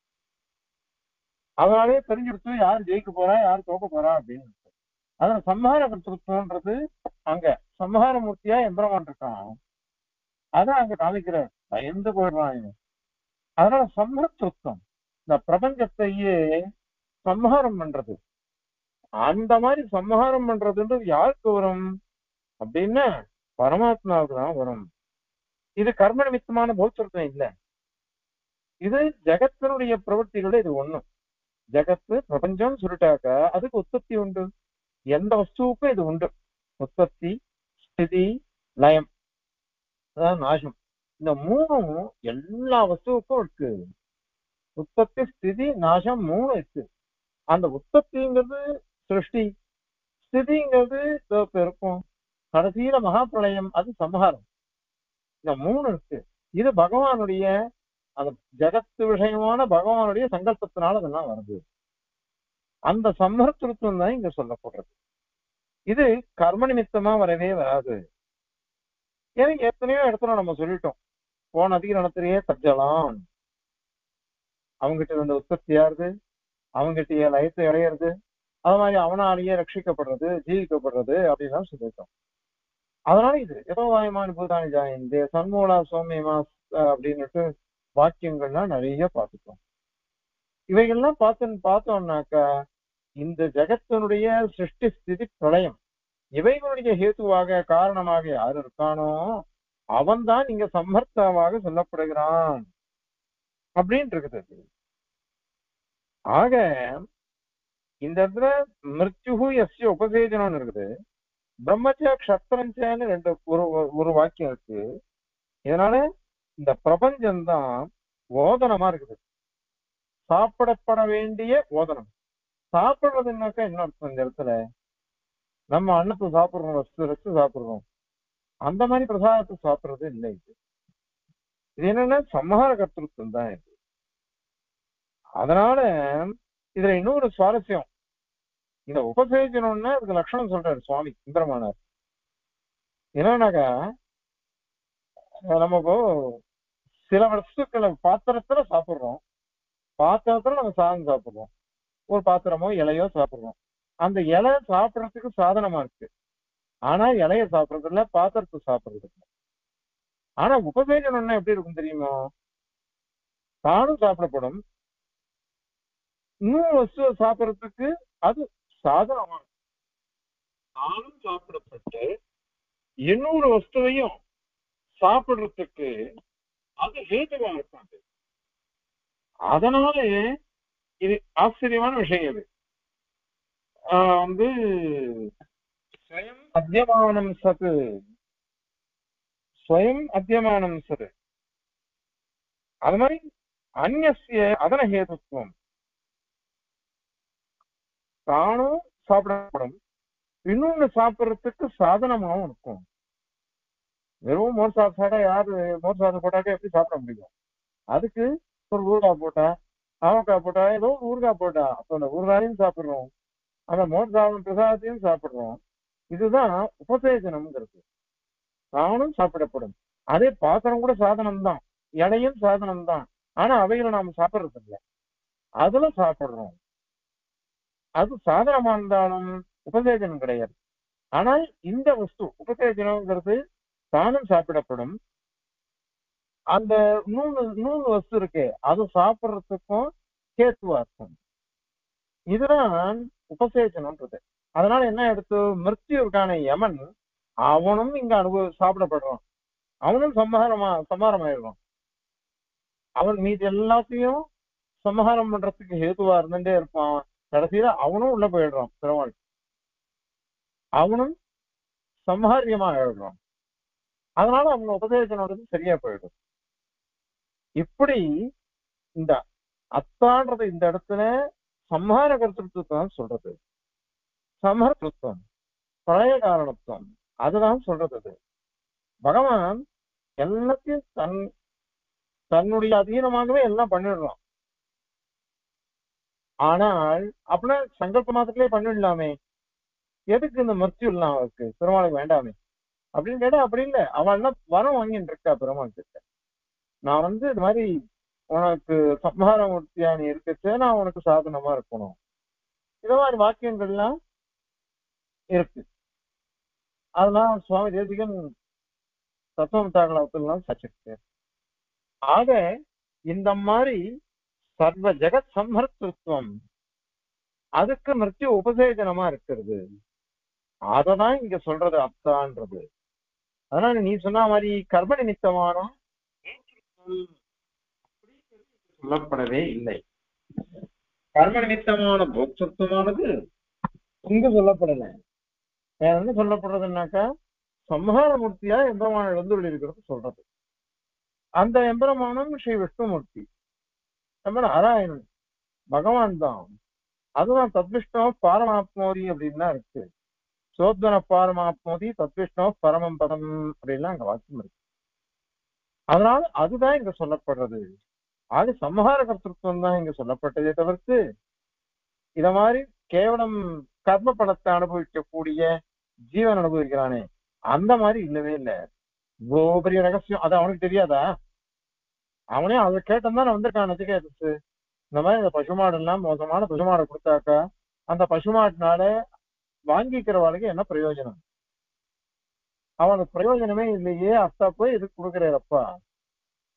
அதனாலே தெரிஞ்சுடுத்து யார் ஜெயிக்க போறா யார் தோக்க போறா அப்படின்னு அதுல சம்ஹார கருத்துவன்றது அங்க சம்ஹார மூர்த்தியா எம்பெருமான் இருக்கான் அதான் அங்க காமிக்கிறார் பயந்து போயிடுறான் இவன் அதனால சம்ஹர்த்துவம் இந்த பிரபஞ்சத்தையே சம்ஹாரம் பண்றது அந்த மாதிரி சம்ஹாரம் பண்றதுன்றது யாருக்கு வரும் அப்படின்னா பரமாத்மாவுக்கு தான் வரும் இது கர்ம நிமித்தமான பௌத்தர்த்தம் இல்ல இது ஜெகத்தினுடைய பிரவൃத்திகள இது ஒண்ணும் ஜெகத்து பிரபஞ்சம் சொல்லிட்டாக்க அதுக்கு உற்பத்தி உண்டு எந்த வஸ்துவுக்கும் இது உண்டு உற்பத்தி ஸ்திதி லயம் அதாவது நாசம் இந்த மூணும் எல்லா வஸ்துவுக்கும் இருக்கு உற்பத்தி ஸ்திதி நாசம் மூணு இருக்கு அந்த உற்பத்திங்கிறது சிருஷ்டி ஸ்திதிங்கிறது இதோ இப்ப இருக்கும் கடைசியில மகாபிரளயம் அது சம்ஹாரம் இந்த மூணு இருக்கு இது பகவானுடைய அந்த ஜகத்து விஷயமான பகவானுடைய சங்கல்பத்தினால அதெல்லாம் வருது அந்த சம்ஹர்த்திருத்தம் தான் இங்க சொல்லப்படுறது இது கர்ம நிமித்தமா வரவே வராது ஏன்னா எத்தனையோ இடத்துல நம்ம சொல்லிட்டோம் போன அதிகரணத்திலேயே தஜலாம் அவங்ககிட்ட இருந்த உற்பத்தி யாருது அவங்ககிட்ட லயத்தை இடையிறது அது மாதிரி அவனாலேயே ரட்சிக்கப்படுறது ஜீவிக்கப்படுறது அப்படின்னு சொல்லிட்டோம் அதனால இது ஏதோ வாயமான பூதானி ஜாயந்தே சன்மூலா சோமியமா அப்படின்னுட்டு வாக்கியங்கள்லாம் நிறைய பார்த்துட்டோம் இவைகள்லாம் பார்த்து பார்த்தோம்னாக்கா இந்த ஜெகத்தினுடைய சிருஷ்டி ஸ்திதி பிரளயம் இவைகளுடைய ஹேத்துவாக காரணமாக யார் இருக்கானோ அவன்தான் இங்க சம்மர்த்தாவாக சொல்லப்படுகிறான் அப்படின்னு இருக்குது ஆக இந்த இடத்துல மிருத்யுகு எஸ்ய உபசேஜனம் இருக்குது பிரம்மச்ச க்ஷத்திரஞ்சன்னு ரெண்டு ஒரு ஒரு வாக்கியம் இருக்கு இதனால இந்த பிரபஞ்சம்தான் ஓதனமா இருக்குது சாப்பிடப்பட வேண்டிய ஓதனம் சாப்பிடுறதுனாக்கா என்ன அர்த்தம் இந்த இடத்துல நம்ம அன்னத்தை சாப்பிடுறோம் ரசித்து ரசித்து சாப்பிடுறோம் அந்த மாதிரி பிரசாதத்தை சாப்பிடுறது இல்லை இது இது என்னன்னா சம்ஹார கர்த்தத்துவம் தான் இது அதனால இதுல இன்னொரு சுவாரஸ்யம் இந்த உபசேஜனம்னா அதுக்கு லட்சணம் சொல்றாரு சுவாமி சுந்தரமானார் என்னன்னாக்கா நம்ம இப்போ சில வஸ்துக்களை பாத்திரத்துல சாப்பிடுறோம் பாத்திரத்துல நம்ம சாதம் சாப்பிடுறோம் ஒரு பாத்திரமோ இலையோ சாப்பிடுறோம் அந்த இலை சாப்பிடறதுக்கு சாதனமா இருக்கு ஆனா இலைய சாப்பிடுறது இல்ல பாத்திரத்தை சாப்பிடுறது இல்ல ஆனா உபசேஜனம்னா எப்படி இருக்கும் தெரியுமா தானும் சாப்பிடப்படும் இன்னொரு வஸ்துவை சாப்பிடறதுக்கு அது சாதனமா இருக்கு. தானும் சாப்பிடப்பட்டு இன்னொரு வஸ்துவையும் சாப்பிடுறதுக்கு அது ஹேதுவா இருக்காது அதனால இது ஆச்சரியமான விஷயம் இது ஆஹ் வந்து ஸ்வயம் அத்தியமானம் சத் ஸ்வயம் அத்தியமானம் சத் அது மாதிரி அந்நிய அதன ஹேதுத்துவம் தானும் சாப்பிடப்படும் இன்னொன்னு சாப்பிடுறதுக்கு சாதனமாவும் இருக்கும் வெறும் மோர் சாப்பிட்டா யாரு மோர் சாதம் போட்டாக்க எப்படி சாப்பிட முடியும் அதுக்கு ஒரு ஊறுகாய் போட்டா ஆவக்காய் போட்டா ஏதோ ஒரு ஊறுகாய் போட்டா அப்ப அந்த ஊறுகாயும் சாப்பிடுறோம் அந்த மோர் சாதம் பிரசாதத்தையும் சாப்பிடுறோம் இதுதான் உபசேஜனம்ங்கிறது தானும் சாப்பிடப்படும் அதே பாத்திரம் கூட சாதனம் தான் இலையும் சாதனம் தான் ஆனா அவைகளை நாம சாப்பிடுறது இல்லை அதுல சாப்பிடுறோம் அது சாதனமா இருந்தாலும் உபசேஜனம் கிடையாது ஆனால் இந்த வஸ்து உபசேஜனம்ங்கிறது தானும் சாப்பிடப்படும் அந்த நூறு நூறு வஸ்து இருக்கே அது சாப்பிடுறதுக்கும் கேத்துவா இருக்கும் இதுதான் உபசேஜனம்ன்றது அதனால என்ன எடுத்து மிருத்யு இருக்கான யமன் அவனும் இங்க அனுபவ சாப்பிடப்படுறான் அவனும் சம்ஹாரமா சம்ஹாரமாயிடுவான் அவன் மீதி எல்லாத்தையும் சம்ஹாரம் பண்றதுக்கு ஹேதுவா இருந்துட்டே இருப்பான் கடைசியில அவனும் உள்ள போயிடுறான் பெருமாள் அவனும் சம்ஹாரியமா ஆயிடுறான் அதனால அவங்க உபதேசனோடது சரியா போயிடும் இப்படி இந்த அத்தான்றது இந்த இடத்துல சம்ஹார கருத்துவத்தை தான் சொல்றது சமர்த்தத்துவம் பழைய காரணத்துவம் அதுதான் சொல்றது அது பகவான் எல்லாத்தையும் தன் தன்னுடைய அதீனமாகவே எல்லாம் பண்ணிடுறான் ஆனால் அப்படின்னா சங்கல்ப மாதத்திலே பண்ணிடலாமே எதுக்கு இந்த மருத்துவ இல்லாம் அவருக்கு பெருமாளுக்கு வேண்டாமே அப்படின்னு கேட்டா அப்படி இல்லை அவன் எல்லாம் வரம் வாங்கிட்டு இருக்கா பெருமாள் கிட்ட நான் வந்து இது மாதிரி உனக்கு சம்ஹார மூர்த்தியா நீ இருக்கச்சே நான் உனக்கு சாதனமா இருக்கணும் இது மாதிரி வாக்கியங்கள்லாம் இருக்கு அதெல்லாம் சுவாமி தேசிகன் தத்துவம் தாகலத்திலாம் சாச்சிருக்கு ஆக இந்த மாதிரி சர்வ ஜெகத் சம்ஹர்த்திருத்துவம் அதுக்கு மிருத்யு உபசேஜனமா இருக்கிறது அததான் இங்க சொல்றது அத்தான்றது அதனால நீ சொன்ன மாதிரி கர்ம நிமித்தமான சொல்லப்படவே இல்லை கர்ம நிமித்தமான போக்சத்துவமானது இங்க சொல்லப்படல வேற என்ன சொல்லப்படுறதுன்னாக்கா சம்ஹார மூர்த்தியா எம்பெருமான எழுந்துள்ள இருக்கிறது சொல்றது அந்த எம்பெருமானம் ஸ்ரீ விஷ்ணுமூர்த்தி நம்ம நாராயணன் பகவான் தான் அதுதான் தத்விஷ்ணோ பாரமாத்மோதி அப்படின்னு தான் இருக்கு சோத்வன பாரமாத்மோதி தத்விஷ்ணோ பரமம் பதம் அப்படின்லாம் அங்க வாக்கியம் இருக்கு அதனால அதுதான் இங்க சொல்லப்படுறது அது சம்ஹார கர்த்தத்துவம் தான் இங்க சொல்லப்பட்டதே தவிர்த்து இத மாதிரி கேவலம் கர்ம பலத்தை அனுபவிக்கக்கூடிய ஜீவன் அனுபவிக்கிறானே அந்த மாதிரி இல்லவே இல்லை இவ்வளவு பெரிய ரகசியம் அது அவனுக்கு தெரியாதா அவனே அதை கேட்டதான் வந்திருக்கான் நச்சிகேதத்து இந்த மாதிரி இந்த பசுமாடு எல்லாம் மோசமான பசுமாடை கொடுத்தாக்கா அந்த பசுமாட்டினால வாங்கிக்கிறவளுக்கு என்ன பிரயோஜனம் அவனுக்கு பிரயோஜனமே இல்லையே அத்தா போய் இதுக்கு கொடுக்குறாரப்பா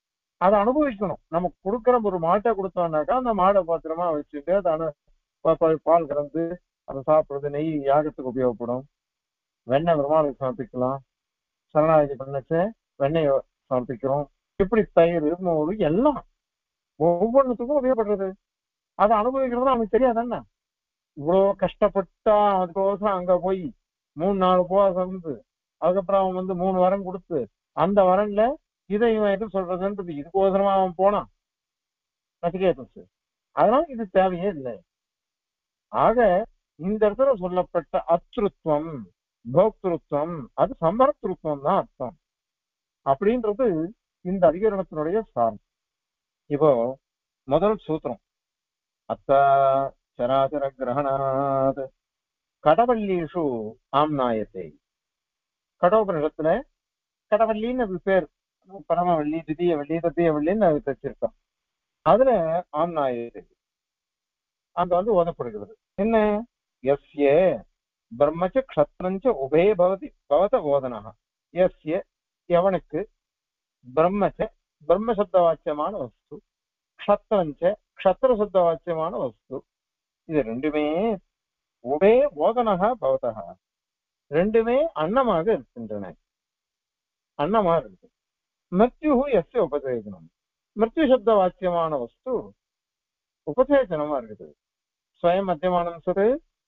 அதை அனுபவிக்கணும் நம்ம கொடுக்குற ஒரு மாட்டை கொடுத்தோம்னாக்கா அந்த மாடை பத்திரமா வச்சுட்டு அதை அனு- பா- பா- பால் கறந்து அதை சாப்பிடுறது நெய் யாகத்துக்கு உபயோகப்படும் வெண்ணெய் பெருமாளுக்கு சமர்ப்பிக்கலாம் சரணாகதி பண்ணச்ச வெண்ணெய் சமர்ப்பிக்கிறோம் இப்படி தயிர் மோர் எல்லாம் ஒவ்வொன்றுத்துக்கும் உபயோகப்படுறது அதை அனுபவிக்கிறது அவனுக்கு தெரியாதானே இவ்வளவு கஷ்டப்பட்டா அதுக்கோசரம் அங்க போய் மூணு நாலு உபவாசம் இருந்து அதுக்கப்புறம் அவன் வந்து மூணு வாரம் கொடுத்து அந்த வரன்ல இதை இவன் எது சொல்றதுன்றது இதுக்கோசரமா அவன் போனான் நசிகேதஸ் அதனால இது தேவையே இல்லை ஆக இந்த இடத்துல சொல்லப்பட்ட அத்ருத்வம் போக்திருத்வம் அது சம்பரத்திருத்வம் தான் அர்த்தம் அப்படின்றது இந்த அதிகரணத்தினுடைய சாரம் இப்போ முதல் சூத்திரம் அத்த சராச்சர கிரகணாத் கடவல்லீஷு ஆம்நாயத்தை கடோபனிடத்துல கடவல்லின்னு அது பேர் பரமவள்ளி திதிய வள்ளி தத்திய வள்ளின்னு அது தச்சிருக்கோம் அதுல ஆம்நாயத்தை அங்க வந்து ஓதப்படுகிறது என்ன எஸ்ய பிரம்மச்ச க்ஷத்ரஞ்ச உபய பவதி பவத ஓதனா எஸ்ய எவனுக்கு பிரம்மச்ச பிரம்ம சப்த வாக்கியமான வஸ்து க்ஷத்ரஞ்ச க்ஷத்ர சப்த வாக்கியமான வஸ்து இது ரெண்டுமே உபே ஓதனகா பவதா ரெண்டுமே அன்னமாக இருக்கின்றன அன்னமா இருக்கு மிருத்யு எஸ்ய உபசேஜனம் மிருத்யு சப்த வாக்கியமான வஸ்து உபசேஜனமா இருக்குது ஸ்வயம் மத்தியமானம் சரு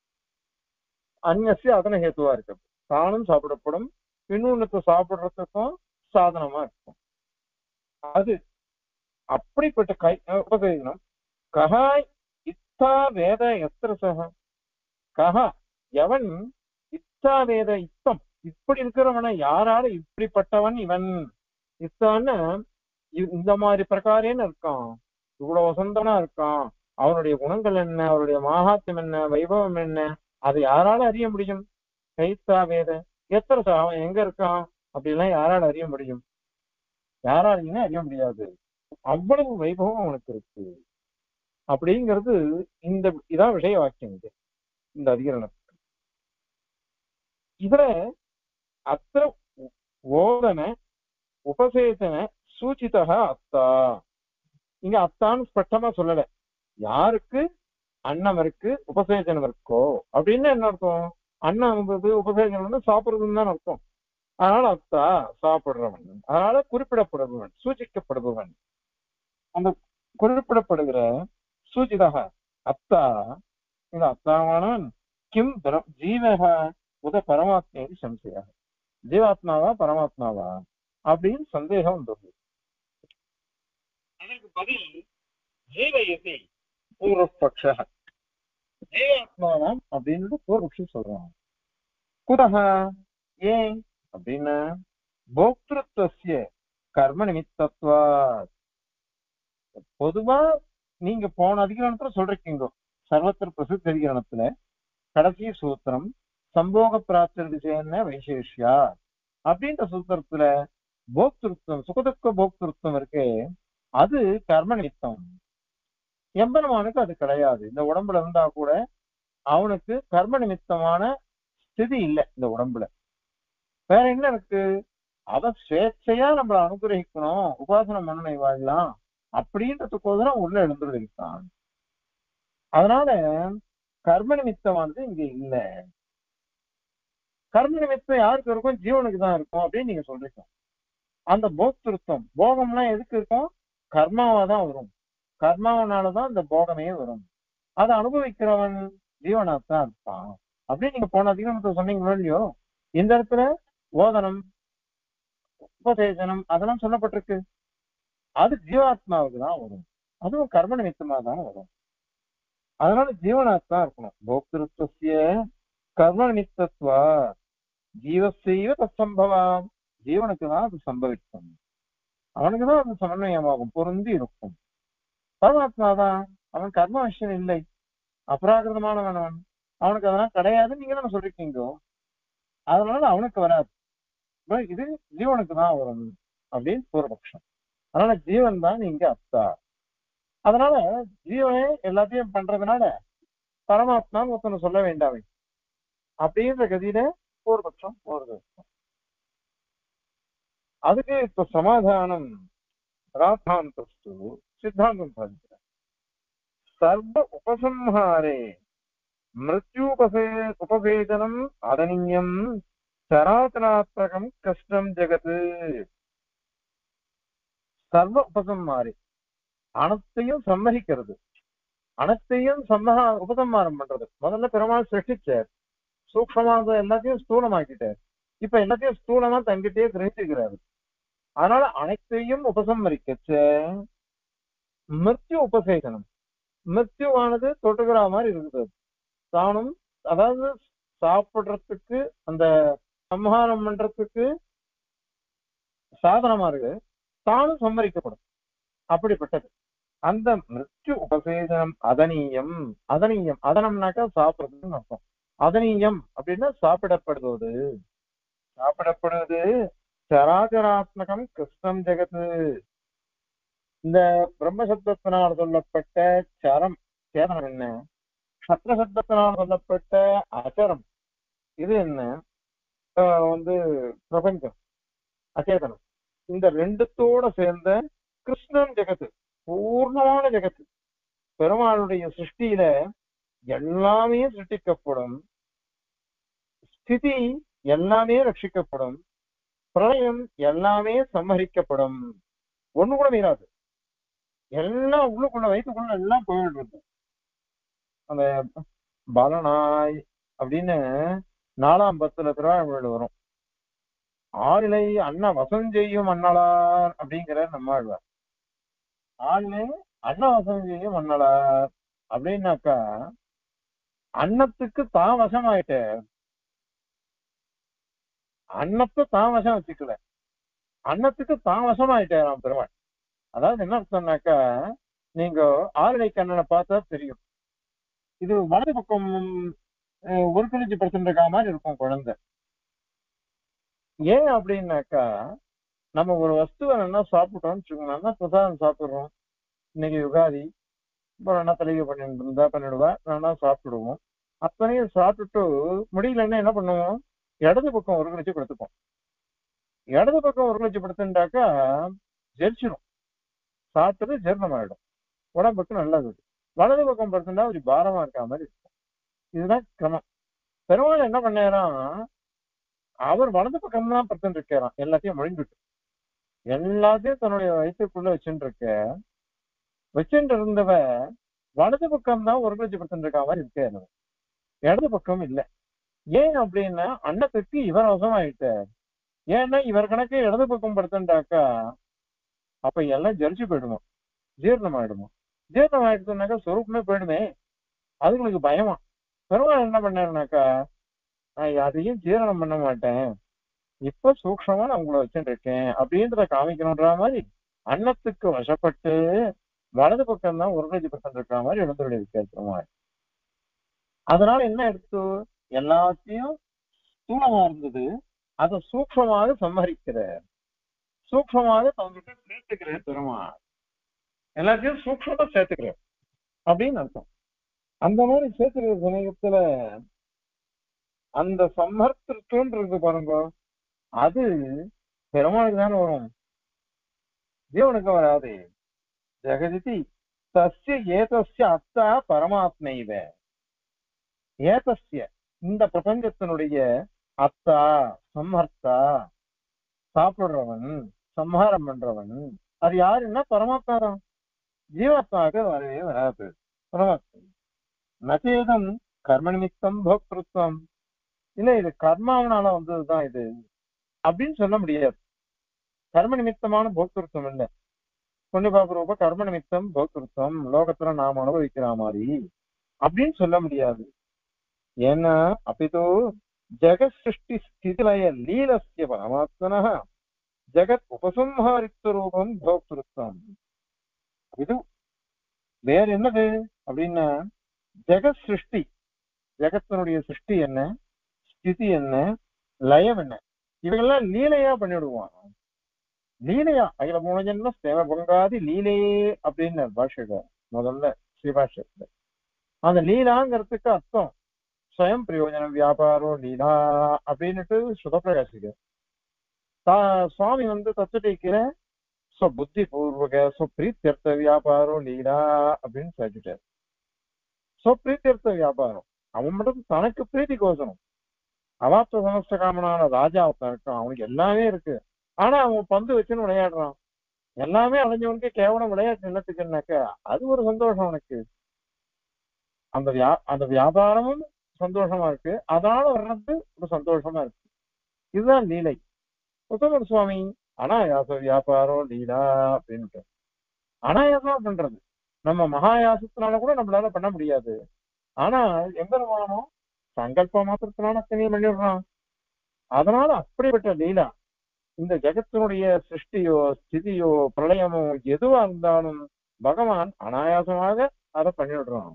அந்நிய அதன ஹேத்துவா இருக்கு தானும் சாப்பிடப்படும் இன்னொன்னுக்கு சாப்பிடுறதுக்கும் சாதனமா இருக்கும் அது அப்படிப்பட்ட கை உபசேஜனம் கஹா இத்தா வேத எத்திர சக கஹா எவன் இத்தா வேத இத்தம் இப்படி இருக்கிறவன யாரால இப்படிப்பட்டவன் இவன் இத்தான்னு இ- இந்த மாதிரி பிரகாரேன்னு இருக்கான் இவ்வளவு வசந்தனா இருக்கான் அவனுடைய குணங்கள் என்ன அவருடைய மகாத்மியம் என்ன வைபவம் என்ன அதை யாரால அறிய முடியும் கைத்தா வேத எத்தனை ச- அவன் எங்க இருக்கான் அப்படிலாம் யாரால அறிய முடியும் யாராலையுமே அறிய முடியாது அவ்வளவு வைபவம் அவனுக்கு இருக்கு அப்படிங்கிறது இந்த இதான் விஷய வாக்கியம் இது இந்த அதிகரணத்துக்கு இதுல அத்த ஓதன உபசேசன சூச்சிதக அத்தா இங்க அத்தான்னு ஸ்பஷ்டமா சொல்லல யாருக்கு அன்னம் இருக்கு உபசேஜனம் இருக்கோ அப்படின்னு என்ன அர்த்தம் அன்னம் என்பது உபசேஜனம் வந்து சாப்பிடுறதுன்னு தான் அர்த்தம் அதனால அத்தா சாப்பிடுறவன் அதனால குறிப்பிடப்படுபவன் சூச்சிக்கப்படுபவன் அந்த குறிப்பிடப்படுகிற சூச்சிதக அத்தா இந்த அத்தாவானவன் கிம் பிர- ஜீவக உத பரமாத்மே சம்சய ஜீவாத்மாவா பரமாத்மாவா அப்படின்னு சந்தேகம் வந்தது அதற்கு பதில் ஜீவயசி பூர்வபக்ஷ ஜீவாத்மாவாம் அப்படின்னு பூர்வபக்ஷி சொல்றான் குதக ஏன் அப்படின்னா போக்திருத்வசிய கர்ம நிமித்தத்வா பொதுவா நீங்க போன அதிகரணத்துல சொல்றீங்க சர்வத்திர பிரசித்த அதிகரணத்துல கடைசி சூத்திரம் சம்போக பிராப்தி விஷயம்னா வைசேஷ்யா அப்படின்ற சூத்திரத்துல போக்திருத்தம் சுகதுக்க போக்திருத்தம் இருக்கே அது கர்ம நிமித்தம் எம்பெருமானுக்கு அது கிடையாது இந்த உடம்புல இருந்தா கூட அவனுக்கு கர்ம நிமித்தமான ஸ்திதி இல்லை இந்த உடம்புல வேற என்ன இருக்கு அத ஸ்வேച്ഛையா நம்மள அனுகிரகிக்கணும் உபாசனம் பண்ணனை வாழலாம் அப்படின்றதுக்கோசரம் உள்ள எழுந்துருக்கான் அதனால கர்ம நிமித்தமானது இங்க இல்ல கர்ம நிமித்தம் யாருக்கு இருக்கும் ஜீவனுக்கு தான் இருக்கும் அப்படின்னு நீங்க சொல்றீங்க அந்த போக்திருத்தம் போகம்லாம் எதுக்கு இருக்கும் கர்மாவா தான் வரும் கர்மாவனாலதான் இந்த போகமே வரும் அதை அனுபவிக்கிறவன் ஜீவனாத்தான் இருப்பான் அப்படின்னு நீங்க போன அதிகமத்தை சொன்னீங்களோ இல்லையோ இந்த இடத்துல ஓதனம் உபதேசனம் அதெல்லாம் சொல்லப்பட்டிருக்கு அது ஜீவாத்மாவுக்கு தான் வரும் அதுவும் கர்ம நிமித்தமா தான் வரும் அதனால ஜீவனாத்தான் இருக்கணும் போக்திருத்திய கர்ம நிமித்தத்வா ஜீவசைவ தசம்பவாம் ஜீவனுக்கு தான் அது சம்பவிக்கும் அவனுக்கு தான் அது சமன்வயமாகும் பொருந்தி இருக்கும் பரமாத்மா தான் அவன் கர்ம விஷயம் இல்லை அபராகிருதமானவன் அவன் அவனுக்கு அதெல்லாம் கிடையாதுன்னு நீங்க தானே சொல்லிருக்கீங்க அதனால அவனுக்கு வராது இப்ப இது ஜீவனுக்கு தான் வரும் அப்படின்னு பூர்வபக்ஷம் அதனால ஜீவன் தான் இங்க அத்தா அதனால ஜீவனே எல்லாத்தையும் பண்றதுனால பரமாத்மான்னு ஒருத்தனை சொல்ல வேண்டாமே அப்படின்ற கதியில பூர்வபக்ஷம் போறது அதுக்கு இப்ப சமாதானம் ராத்தாந்தஸ்து சித்தாந்தம் சாதிக்கிறார் சர்வ உபசம்ஹாரே மிருத்யூபசே உபவேதனம் அதனியம் சராசராத்மகம் கஷ்டம் ஜெகத் சர்வ உபசம்ஹாரே அனைத்தையும் சம்மதிக்கிறது அனைத்தையும் சம்மகா உபசம்ஹாரம் பண்றது முதல்ல பெருமாள் சிருஷ்டிச்சார் சூக்ஷமாக எல்லாத்தையும் ஸ்தூலமாக்கிட்டார் இப்ப எல்லாத்தையும் ஸ்தூலமா தங்கிட்டே கிரகிச்சுக்கிறாரு அதனால அனைத்தையும் உபசம்மரிக்கச்ச மிருத்யு உபசேகனம் மிருத்யுவானது தொட்டுக்கிற மாதிரி இருக்குது தானும் அதாவது சாப்பிடுறதுக்கு அந்த சம்ஹாரம் பண்றதுக்கு சாதனமா இருக்கு தானும் சம்மரிக்கப்படும் அப்படிப்பட்டது அந்த மிருத்யு உபசேதனம் அதனீயம் அதனீயம் அதனம்னாக்கா சாப்பிடுறதுன்னு அர்த்தம் அதனீயம் அப்படின்னா சாப்பிடப்படுவது சாப்பிடப்படுவது சராச்சராத்மகம் கிருஷ்ணம் ஜெகத் இந்த பிரம்மசப்தத்தினால் சொல்லப்பட்ட சரம் சேதனம் என்ன சத்திர சப்தத்தினால் சொல்லப்பட்ட அச்சரம் இது என்ன ஆஹ் வந்து பிரபஞ்சம் அச்சேதனம் இந்த ரெண்டுத்தோட சேர்ந்த கிருஷ்ணன் ஜெகத்து பூர்ணமான ஜெகத்து பெருமாளுடைய சிருஷ்டியில எல்லாமே சிருஷ்டிக்கப்படும் ஸ்திதி எல்லாமே ரட்சிக்கப்படும் பிரளயம் எல்லாமே சம்மரிக்கப்படும் ஒண்ணு கூட மீறாது எல்லாம் உள்ளுக்குள்ள வயிற்றுக்குள்ள எல்லாம் போயிடுறது அந்த பலனாய் அப்படின்னு நாலாம் பத்துல திருவாழ்மொழியில் வரும் ஆறிலை அண்ணா வசம் செய்யும் அண்ணலார் அப்படிங்கிற நம்மாழ்வார் ஆறிலை அண்ணா வசம் செய்யும் அண்ணலார் அப்படின்னாக்கா அன்னத்துக்கு தான் வசமாயிட்ட அன்னத்தை தான் வசம் வச்சுக்கல அன்னத்துக்கு தான் வசமாயிட்டாராம் பெருமாள் அதாவது என்ன அர்த்தம்னாக்கா நீங்க ஆறுடை கண்ணனை பார்த்தா தெரியும் இது வலது பக்கம் அஹ், ஒரு கிழிஞ்சு பர்சன்ட் இருக்கா மாதிரி இருக்கும் குழந்தை ஏன் அப்படின்னாக்கா நம்ம ஒரு வஸ்துவை நல்லா சாப்பிட்டோம்னு வச்சுக்கோங்க நல்லா பிரசாதம் சாப்பிடுறோம் இன்னைக்கு யுகாதி இப்போ என்ன தலைவி பண்ணிட்டு இருந்தா பண்ணிடுவா நல்லா சாப்பிடுவோம் அத்தனையும் சாப்பிட்டுட்டு முடியலன்னா என்ன பண்ணுவோம் இடது பக்கம் ஒரு கிழிச்சு படுத்துப்போம் இடது பக்கம் ஒரு கிழிச்சு படுத்துட்டாக்கா ஜெரிச்சிடும் சாப்பிட்டது ஜீரணமாயிடும் உடம்புக்கு நல்லது வலது பக்கம் படுத்துட்டா ஒரு பாரமா இருக்கா மாதிரி இருக்கும் இதுதான் கிரமம் பெருமாள் என்ன பண்ணாராம் அவர் வலது பக்கம் தான் படுத்துட்டு இருக்காராம் எல்லாத்தையும் முழுங்கிட்டு எல்லாத்தையும் தன்னுடைய வயிற்றுக்குள்ள வச்சுட்டு இருக்க வச்சுட்டு இருந்தவ வலது பக்கம் தான் ஒரு கழிச்சு படுத்துட்டு இருக்கா மாதிரி இருக்காரு இடது பக்கம் இல்ல ஏன் அப்படின்னா அன்னத்துக்கு இவர் அவசரமாயிட்டார் ஏன்னா இவர் கணக்கு இடது பக்கம் படுத்துட்டாக்கா அப்ப எல்லாம் ஜரிச்சு போயிடுமா ஜீரணம் ஆயிடுமா ஜீரணம் ஆயிடுச்சுனாக்கா சொரூபமே போயிடுமே அதுங்களுக்கு பயமா பெருமாள் என்ன பண்ணாருனாக்கா நான் அதையும் ஜீரணம் பண்ண மாட்டேன் இப்ப சூக்ஷமா நான் உங்களை வச்சுட்டு இருக்கேன் அப்படின்றத காமிக்கணுன்ற மாதிரி அன்னத்துக்கு வசப்பட்டு வலது பக்கம் தான் ஒரு கட்சி பக்கம் இருக்கிற மாதிரி எழுந்துள்ள இருக்காரு பெருமாள் அதனால என்ன எடுத்து எல்லாத்தையும் ஸ்தூலமா இருந்தது அதை சூக்ஷமாக சம்மரிக்கிறார் சூக்ஷமாக தங்கிட்ட சேர்த்துக்கிறார் பெருமாள் எல்லாத்தையும் சூக்ஷமா சேர்த்துக்கிறார் அப்படின்னு அர்த்தம் அந்த மாதிரி சேர்த்துக்கிற சமயத்துல அந்த சம்மர்த்திருக்குன்றது பாருங்க அது பெருமாளுக்கு தானே வரும் தேவனுக்கு வராது ஜெகதிதி தஸ்ய ஏதஸ்ய அத்தா பரமாத்மைவ ஏதஸ்ய இந்த பிரபஞ்சத்தினுடைய அத்தா சம்ஹர்த்தா சாப்பிடுறவன் சம்ஹாரம் பண்றவன் அது யாருன்னா பரமாத்மா தான் ஜீவாத்மாவுக்கு வரவே வராது பரமாத்மா நச்சேதம் கர்ம நிமித்தம் போக்திருத்தம் இல்ல இது கர்மாவனால வந்ததுதான் இது அப்படின்னு சொல்ல முடியாது கர்ம நிமித்தமான போக்திருத்தம் இல்ல புண்ணியபாப ரூப கர்ம நிமித்தம் போக்திருத்தம் லோகத்துல நாம அனுபவிக்கிற மாதிரி அப்படின்னு சொல்ல முடியாது ஏன்னா அப்பிதோ ஜெகத் சிருஷ்டி ஸ்திதிலய லீலஸ்ய பரமாத்மன ஜெகத் உபசம்ஹாரித்த ரூபம் போக்திருத்தம் இது வேற என்னது அப்படின்னா ஜெகத் சிருஷ்டி ஜெகத்தினுடைய சிருஷ்டி என்ன ஸ்திதி என்ன லயம் என்ன இவைகள்லாம் லீலையா பண்ணிவிடுவான் லீலையா அகில மூணு ஜென்ம சேவ பொங்காதி லீலையே அப்படின்னு பாஷக முதல்ல ஸ்ரீபாஷத்துல அந்த லீலாங்கிறதுக்கு அர்த்தம் ஸ்வயம் பிரயோஜனம் வியாபாரம் லீலா அப்படின்னுட்டு சுதப்பிரகாசிக்க சுவாமி வந்து தத்துட்டிக்கிற சோ புத்தி பூர்வக சோ பிரீத்தியர்த்த வியாபாரம் லீலா அப்படின்னு சொல்லிட்டாரு சோ பிரீத்தியர்த்த வியாபாரம் அவன் மட்டும் தனக்கு பிரீத்தி கோசனம் அவாப்த சமஸ்த காமனான ராஜா ஒருத்தன் இருக்கான் அவனுக்கு எல்லாமே இருக்கு ஆனா அவன் பந்து வச்சுன்னு விளையாடுறான் எல்லாமே அடைஞ்சவனுக்கு கேவலம் விளையாட்டு நிலத்துக்குன்னாக்கா அது ஒரு சந்தோஷம் அவனுக்கு அந்த வியா அந்த வியாபாரமும் சந்தோஷமா இருக்கு அதனால வர்றது ஒரு சந்தோஷமா இருக்கு இதுதான் லீலை உத்தமர் சுவாமி அனாயாச வியாபாரம் லீலா அப்படின்ட்டு அனாயாசமா பண்றது நம்ம மகாயாசத்தினால கூட நம்மளால பண்ண முடியாது ஆனா எம்பெருமானோ சங்கல்ப மாத்திரத்தினால அத்தனையும் பண்ணிடுறான் அதனால அப்படிப்பட்ட லீலா இந்த ஜெகத்தினுடைய சிருஷ்டியோ ஸ்திதியோ பிரளயமோ எதுவா இருந்தாலும் பகவான் அனாயாசமாக அதை பண்ணிவிடுறான்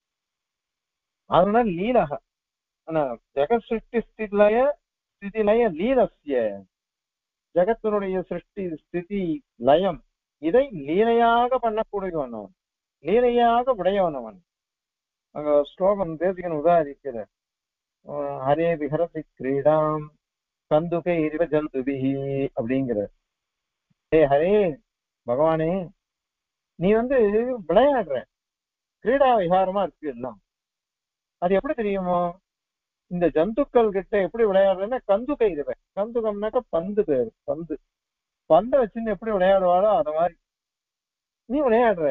அதனால லீலக ஆனா ஜெகத் சிருஷ்டி ஸ்திதிலய ஸ்திதிலய லீலசிய ஜெகத்தினுடைய சிருஷ்டி ஸ்திதி லயம் இதை லீலையாக பண்ணக்கூடியவன் அவன் லீலையாக உடையவன் அவன் அங்க ஸ்லோகம் தேசிகன் உதாரிக்கிற அஹ் ஹரே விஹரசி கிரீடாம் கந்துகை இரிவ ஜந்துபிஹி அப்படிங்கிற ஏ ஹரே பகவானே நீ வந்து விளையாடுற கிரீடா விகாரமா இருக்கு எல்லாம் அது எப்படி தெரியுமோ இந்த ஜந்துக்கள் கிட்ட எப்படி விளையாடுறேன்னா கந்துகை இருவேன் கந்துகம்னாக்க பந்து பேரு பந்து பந்தை வச்சுன்னு எப்படி விளையாடுவாளோ அத மாதிரி நீ விளையாடுற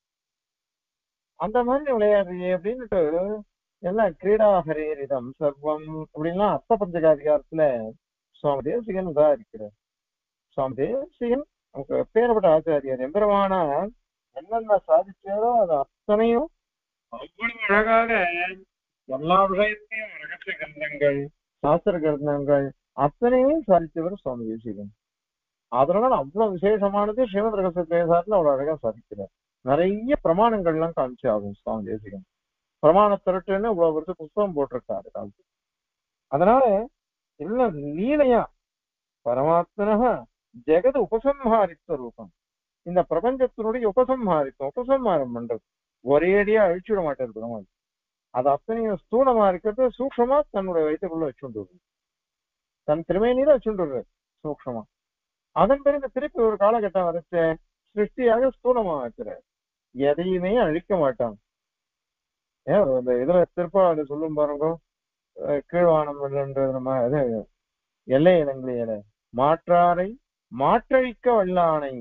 அந்த மாதிரி நீ விளையாடுறியே அப்படின்னுட்டு எல்லாம் கிரீடா ஹரேரிதம் சர்வம் அப்படின்லாம் அர்த்த பஞ்சகாதிகாரத்துல சுவாமி தேசிகன் உதாரிக்கிறார் சுவாமி தேசிகன் நமக்கு பேரப்பட்ட ஆச்சாரியர் எம்பெருமான என்னென்ன சாதிச்சாரோ அது அத்தனையும் அவ்வளவு அழகாக எல்லா விஷயத்தையும் ரகசிய கிரந்தங்கள் சாஸ்திர கிரந்தங்கள் அத்தனையும் சாதித்தவர் சுவாமி தேசிகன் அதனால அவ்வளவு விசேஷமானது ஸ்ரீமத் ரகசிய பேசாட்டுல அவ்வளவு அழகா சாதிக்கிறார் நிறைய பிரமாணங்கள்லாம் காமிச்சு ஆகும் சுவாமி தேசிகன் பிரமாண திரட்டுன்னு இவ்வளவு வருஷம் புஸ்தகம் போட்டிருக்காரு காமிச்சு அதனால எல்லாம் லீலையா பரமாத்மனக ஜெகது உபசம்ஹாரித்த ரூபம் இந்த பிரபஞ்சத்தினுடைய உபசம்ஹாரித்தம் உபசம்ஹாரம் பண்றது ஒரேடியா அழிச்சுட மாட்டார் பெருமாள் அது அத்தனையும் ஸ்தூலமா இருக்கிறது சூக்ஷமா தன்னுடைய வயிற்றுக்குள்ள வச்சுட்டு தன் திருமேனியில வச்சுட்டு சூக்ஷமா அதன் பிறகு திருப்பி ஒரு காலகட்டம் வரைச்ச சிருஷ்டியாக ஸ்தூலமா வைக்கிறார் எதையுமே அழிக்க மாட்டான் ஏன் இந்த இதுல திருப்பாடு சொல்லும் பாருங்க அஹ் கீழ்வானம் வெள்ளன்றது நம்ம இது எல்லை இளங்கிலியல மாற்றாரை மாற்றழிக்க வல்லானை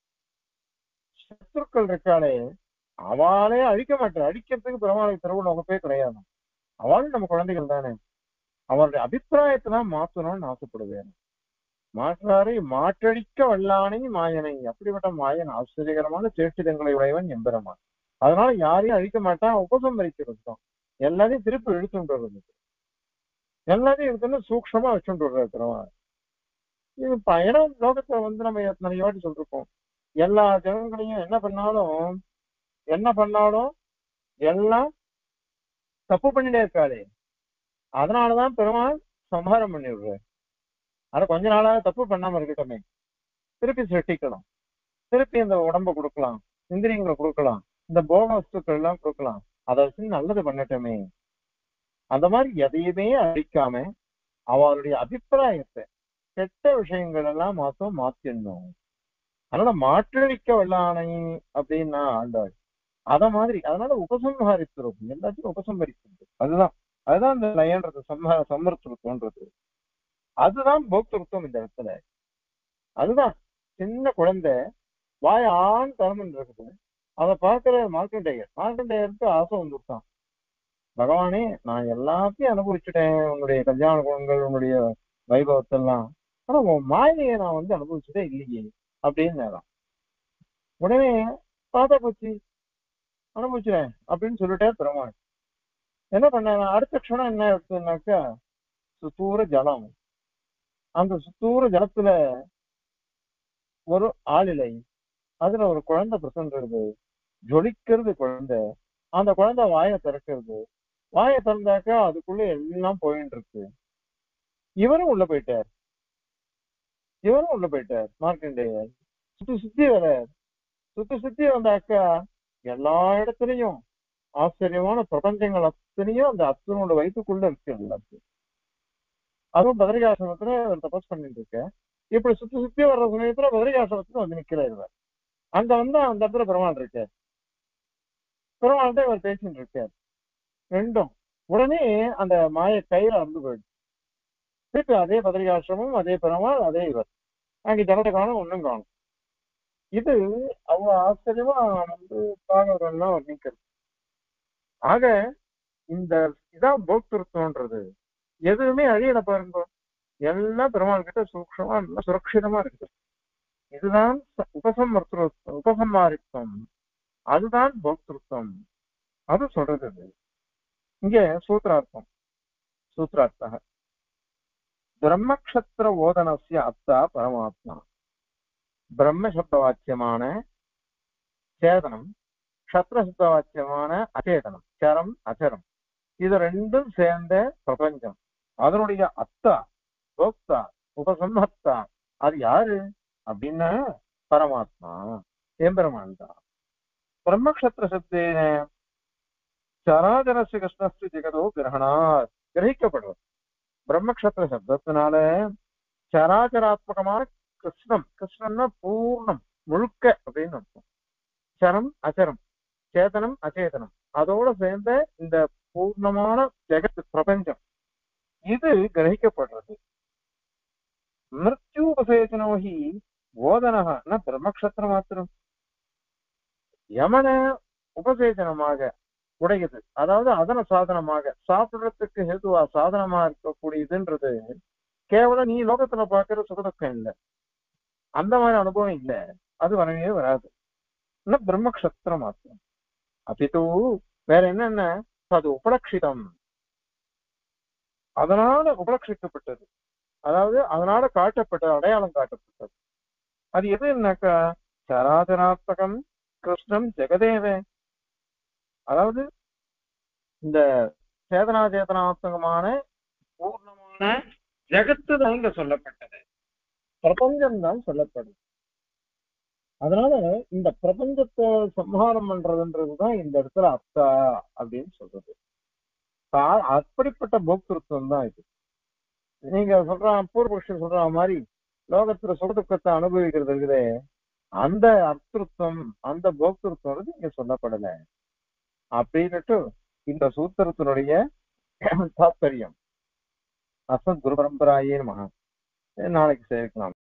சத்துருக்கள் இருக்காளே அவளே அழிக்க மாட்டார் அழிக்கிறதுக்கு பெருமாளுக்கு திருவுள்ள நோக்கமே கிடையாது அவளும் நம்ம குழந்தைகள் தானே அவருடைய அபிப்பிராயத்தை தான் மாத்தணும்னு ஆசைப்படுவேன் மாற்றாரை மாற்றடிக்க வல்லானை மாயனை அப்படிப்பட்ட மாயன் ஆச்சரியகரமான சேஷ்டிதங்களை உடையவன் எம்பெருமான் அதனால யாரையும் அழிக்க மாட்டான் உபசம்பரிக்கிறது தான் எல்லாத்தையும் திருப்பி இழுத்துட்டு வர்றது எல்லாத்தையும் எடுத்துன்னு சூக்ஷமா வச்சுட்டு வர்றது பெருமாள் இது பயணம் லோகத்துல வந்து நம்ம நிறைய வாட்டி சொல்லிருக்கோம் எல்லா ஜனங்களையும் என்ன பண்ணாலும் என்ன பண்ணாலும் எல்லாம் தப்பு பண்ணிட்டே இருக்காளே அதனாலதான் பெருமாள் சம்ஹாரம் பண்ணி விடுறாரு ஆனா கொஞ்ச நாளா தப்பு பண்ணாம இருக்கட்டுமே திருப்பி சிருஷ்டிக்கலாம் திருப்பி இந்த உடம்ப கொடுக்கலாம் இந்திரியங்களை கொடுக்கலாம் இந்த போக வஸ்துக்கள் எல்லாம் கொடுக்கலாம் அதை வச்சு நல்லது பண்ணட்டுமே அந்த மாதிரி எதையுமே அழிக்காம அவருடைய அபிப்பிராயத்தை கெட்ட விஷயங்கள் எல்லாம் மாத்தம் மாத்திடணும் அதனால மாற்றழிக்க வல்லானை அப்படின்னா ஆண்டாள் அத மாதிரி அதனால உபசம்ஹாரித்துறோம் எல்லாத்தையும் உபசம்பரிக்கிறது அதுதான் அதுதான் இந்த லயன்றது சம்ஹ சமர்த்துவன்றது அதுதான் போக்திருத்தம் இந்த இடத்துல அதுதான் சின்ன குழந்தை வாய் ஆண் திறந்துட்டு இருக்குது அதை பார்க்கிற மார்க்கண்டேயர் மார்க்கண்டேயருக்கு ஆசை வந்துட்டான் பகவானே நான் எல்லாத்தையும் அனுபவிச்சுட்டேன் உன்னுடைய கல்யாண குணங்கள் உன்னுடைய வைபவத்தெல்லாம் ஆனா உன் மாயையை நான் வந்து அனுபவிச்சதே இல்லையே அப்படின்னு நேரம் உடனே பார்த்தா போச்சு அனுபவிச்சுறேன் அப்படின்னு சொல்லிட்டே பெருமாள் என்ன பண்ண அடுத்த க்ஷணம் என்ன எடுத்ததுனாக்கா சுத்தூர ஜலம் அந்த சுத்தூர ஜலத்துல ஒரு ஆளிலை அதுல ஒரு குழந்தை பிரசன்றது ஜொலிக்கிறது குழந்தை அந்த குழந்தை வாயை திறக்கிறது வாயை திறந்தாக்கா அதுக்குள்ள எல்லாம் போயிட்டு இருக்கு இவரும் உள்ள போயிட்டார் இவரும் உள்ள போயிட்டார் மார்க்கண்டேயர் சுத்தி சுத்தி வர சுத்தி சுத்தி வந்தாக்கா எல்லா இடத்துலயும் ஆச்சரியமான பிரபஞ்சங்கள் அத்தனையும் அந்த அத்தனோட வயிற்றுக்குள்ள இருக்கு எல்லாத்தையும் அதுவும் பத்ரிகாசிரமத்துல ஒரு தபஸ் பண்ணிட்டு இருக்க இப்படி சுத்தி சுத்தி வர்ற சமயத்துல பதிரிகாசிரமத்துக்கு வந்து நிக்கிறார் இவர் அங்க வந்து அந்த இடத்துல பெருமாள் இருக்கார் பெருமாள்கிட்ட இவர் பேசிட்டு இருக்கார் ரெண்டும் உடனே அந்த மாய கயிறு அறுந்து போயிடுச்சு திருப்பி அதே பதிரிகாசிரமும் அதே பெருமாள் அதே இவர் அங்க ஜலத்தை காணும் ஒண்ணும் காணும் இது அவ்வளவு ஆச்சரியமா வந்து பாகவதெல்லாம் வர்ணிக்கிறது ஆக இந்த இதான் போக்திருத்தம்ன்றது எதுவுமே அழியல பாருங்க எல்லாம் பெருமாள் கிட்ட சூக்ஷமா நல்லா சுரட்சிதமா இருக்குது இதுதான் ச- உபசம்மர்த்திரு உபசம்மாரித்தம் அதுதான் போக்திருத்தம் அது சொல்றது இது. இங்க சூத்திரார்த்தம் சூத்திரார்த்தம் பிரம்மக்ஷத்திர ஓதனசிய அத்தா பரமாத்மா பிரம்ம சப்தவாக்கியமான சேதனம் க்ஷத்ர சப்தவாக்கியமான அச்சேதனம் சரம் அச்சரம் இது ரெண்டும் சேர்ந்த பிரபஞ்சம் அதனுடைய அத்தா போக்தா உபசம்ஹர்த்தா அது யாரு அப்படின்னா பரமாத்மா எம்பெருமான் தான் பிரம்மக்ஷத்திர சப்தேன சராதரசு கிருஷ்ணஸ்து ஜெகதோ கிரகணா கிரகிக்கப்படுவது பிரம்மக்ஷத்திர சப்தத்தினால சராச்சராத்மகமான கிருஷ்ணம் கிருஷ்ணன்னா பூர்ணம் முழுக்க அப்படின்னு அர்த்தம் சரம் அச்சரம் சேதனம் அச்சேதனம் அதோட சேர்ந்த இந்த பூர்ணமான ஜெகத் பிரபஞ்சம் இது கிரகிக்கப்படுறது மிருத்யூபசேச்சனோஹி போதனகன பிரம்மக்ஷத்திர மாத்திரம் யமன உபசேச்சனமாக உடையது அதாவது அதன சாதனமாக சாப்பிடுறதுக்கு ஹேதுவா சாதனமா இருக்கக்கூடியதுன்றது கேவலம் நீ லோகத்துல பாக்குற சுகதுக்கம் இல்லை அந்த மாதிரி அனுபவம் இல்லை அது வரவே வராது என்ன பிரம்மக்ஷத்திரம் மாத்திரம் அப்பித்து வேற என்னென்ன அது உபலட்சிதம் அதனால உபலட்சிக்கப்பட்டது அதாவது அதனால காட்டப்பட்டது அடையாளம் காட்டப்பட்டது அது எதுனாக்கா சராச்சராத்மகம் கிருஷ்ணம் ஜெகதேவ அதாவது இந்த சேதனா சேதனாத்மகமான பூர்ணமான ஜெகத்து தான் இங்க சொல்லப்பட்டது பிரபஞ்சம் தான் சொல்லப்படுது அதனால இந்த பிரபஞ்சத்தை சம்ஹாரம் பண்றதுன்றதுதான் இந்த இடத்துல அத்தா அப்படின்னு சொல்றது தா- அப்படிப்பட்ட போக்திருத்தம் தான் இது நீங்க சொல்ற பூர்வபக்ஷம் சொல்ற மாதிரி லோகத்துல சுகதுக்கத்தை அனுபவிக்கிறது இருக்குதே அந்த அர்த்தம் அந்த போக்திருத்தம் இங்க சொல்லப்படல அப்படின்னுட்டு இந்த சூத்திரத்தினுடைய தாத்பரியம் அசத் குரு பரம்பராயே மகா நாளைக்கு சேர்க்கலாம்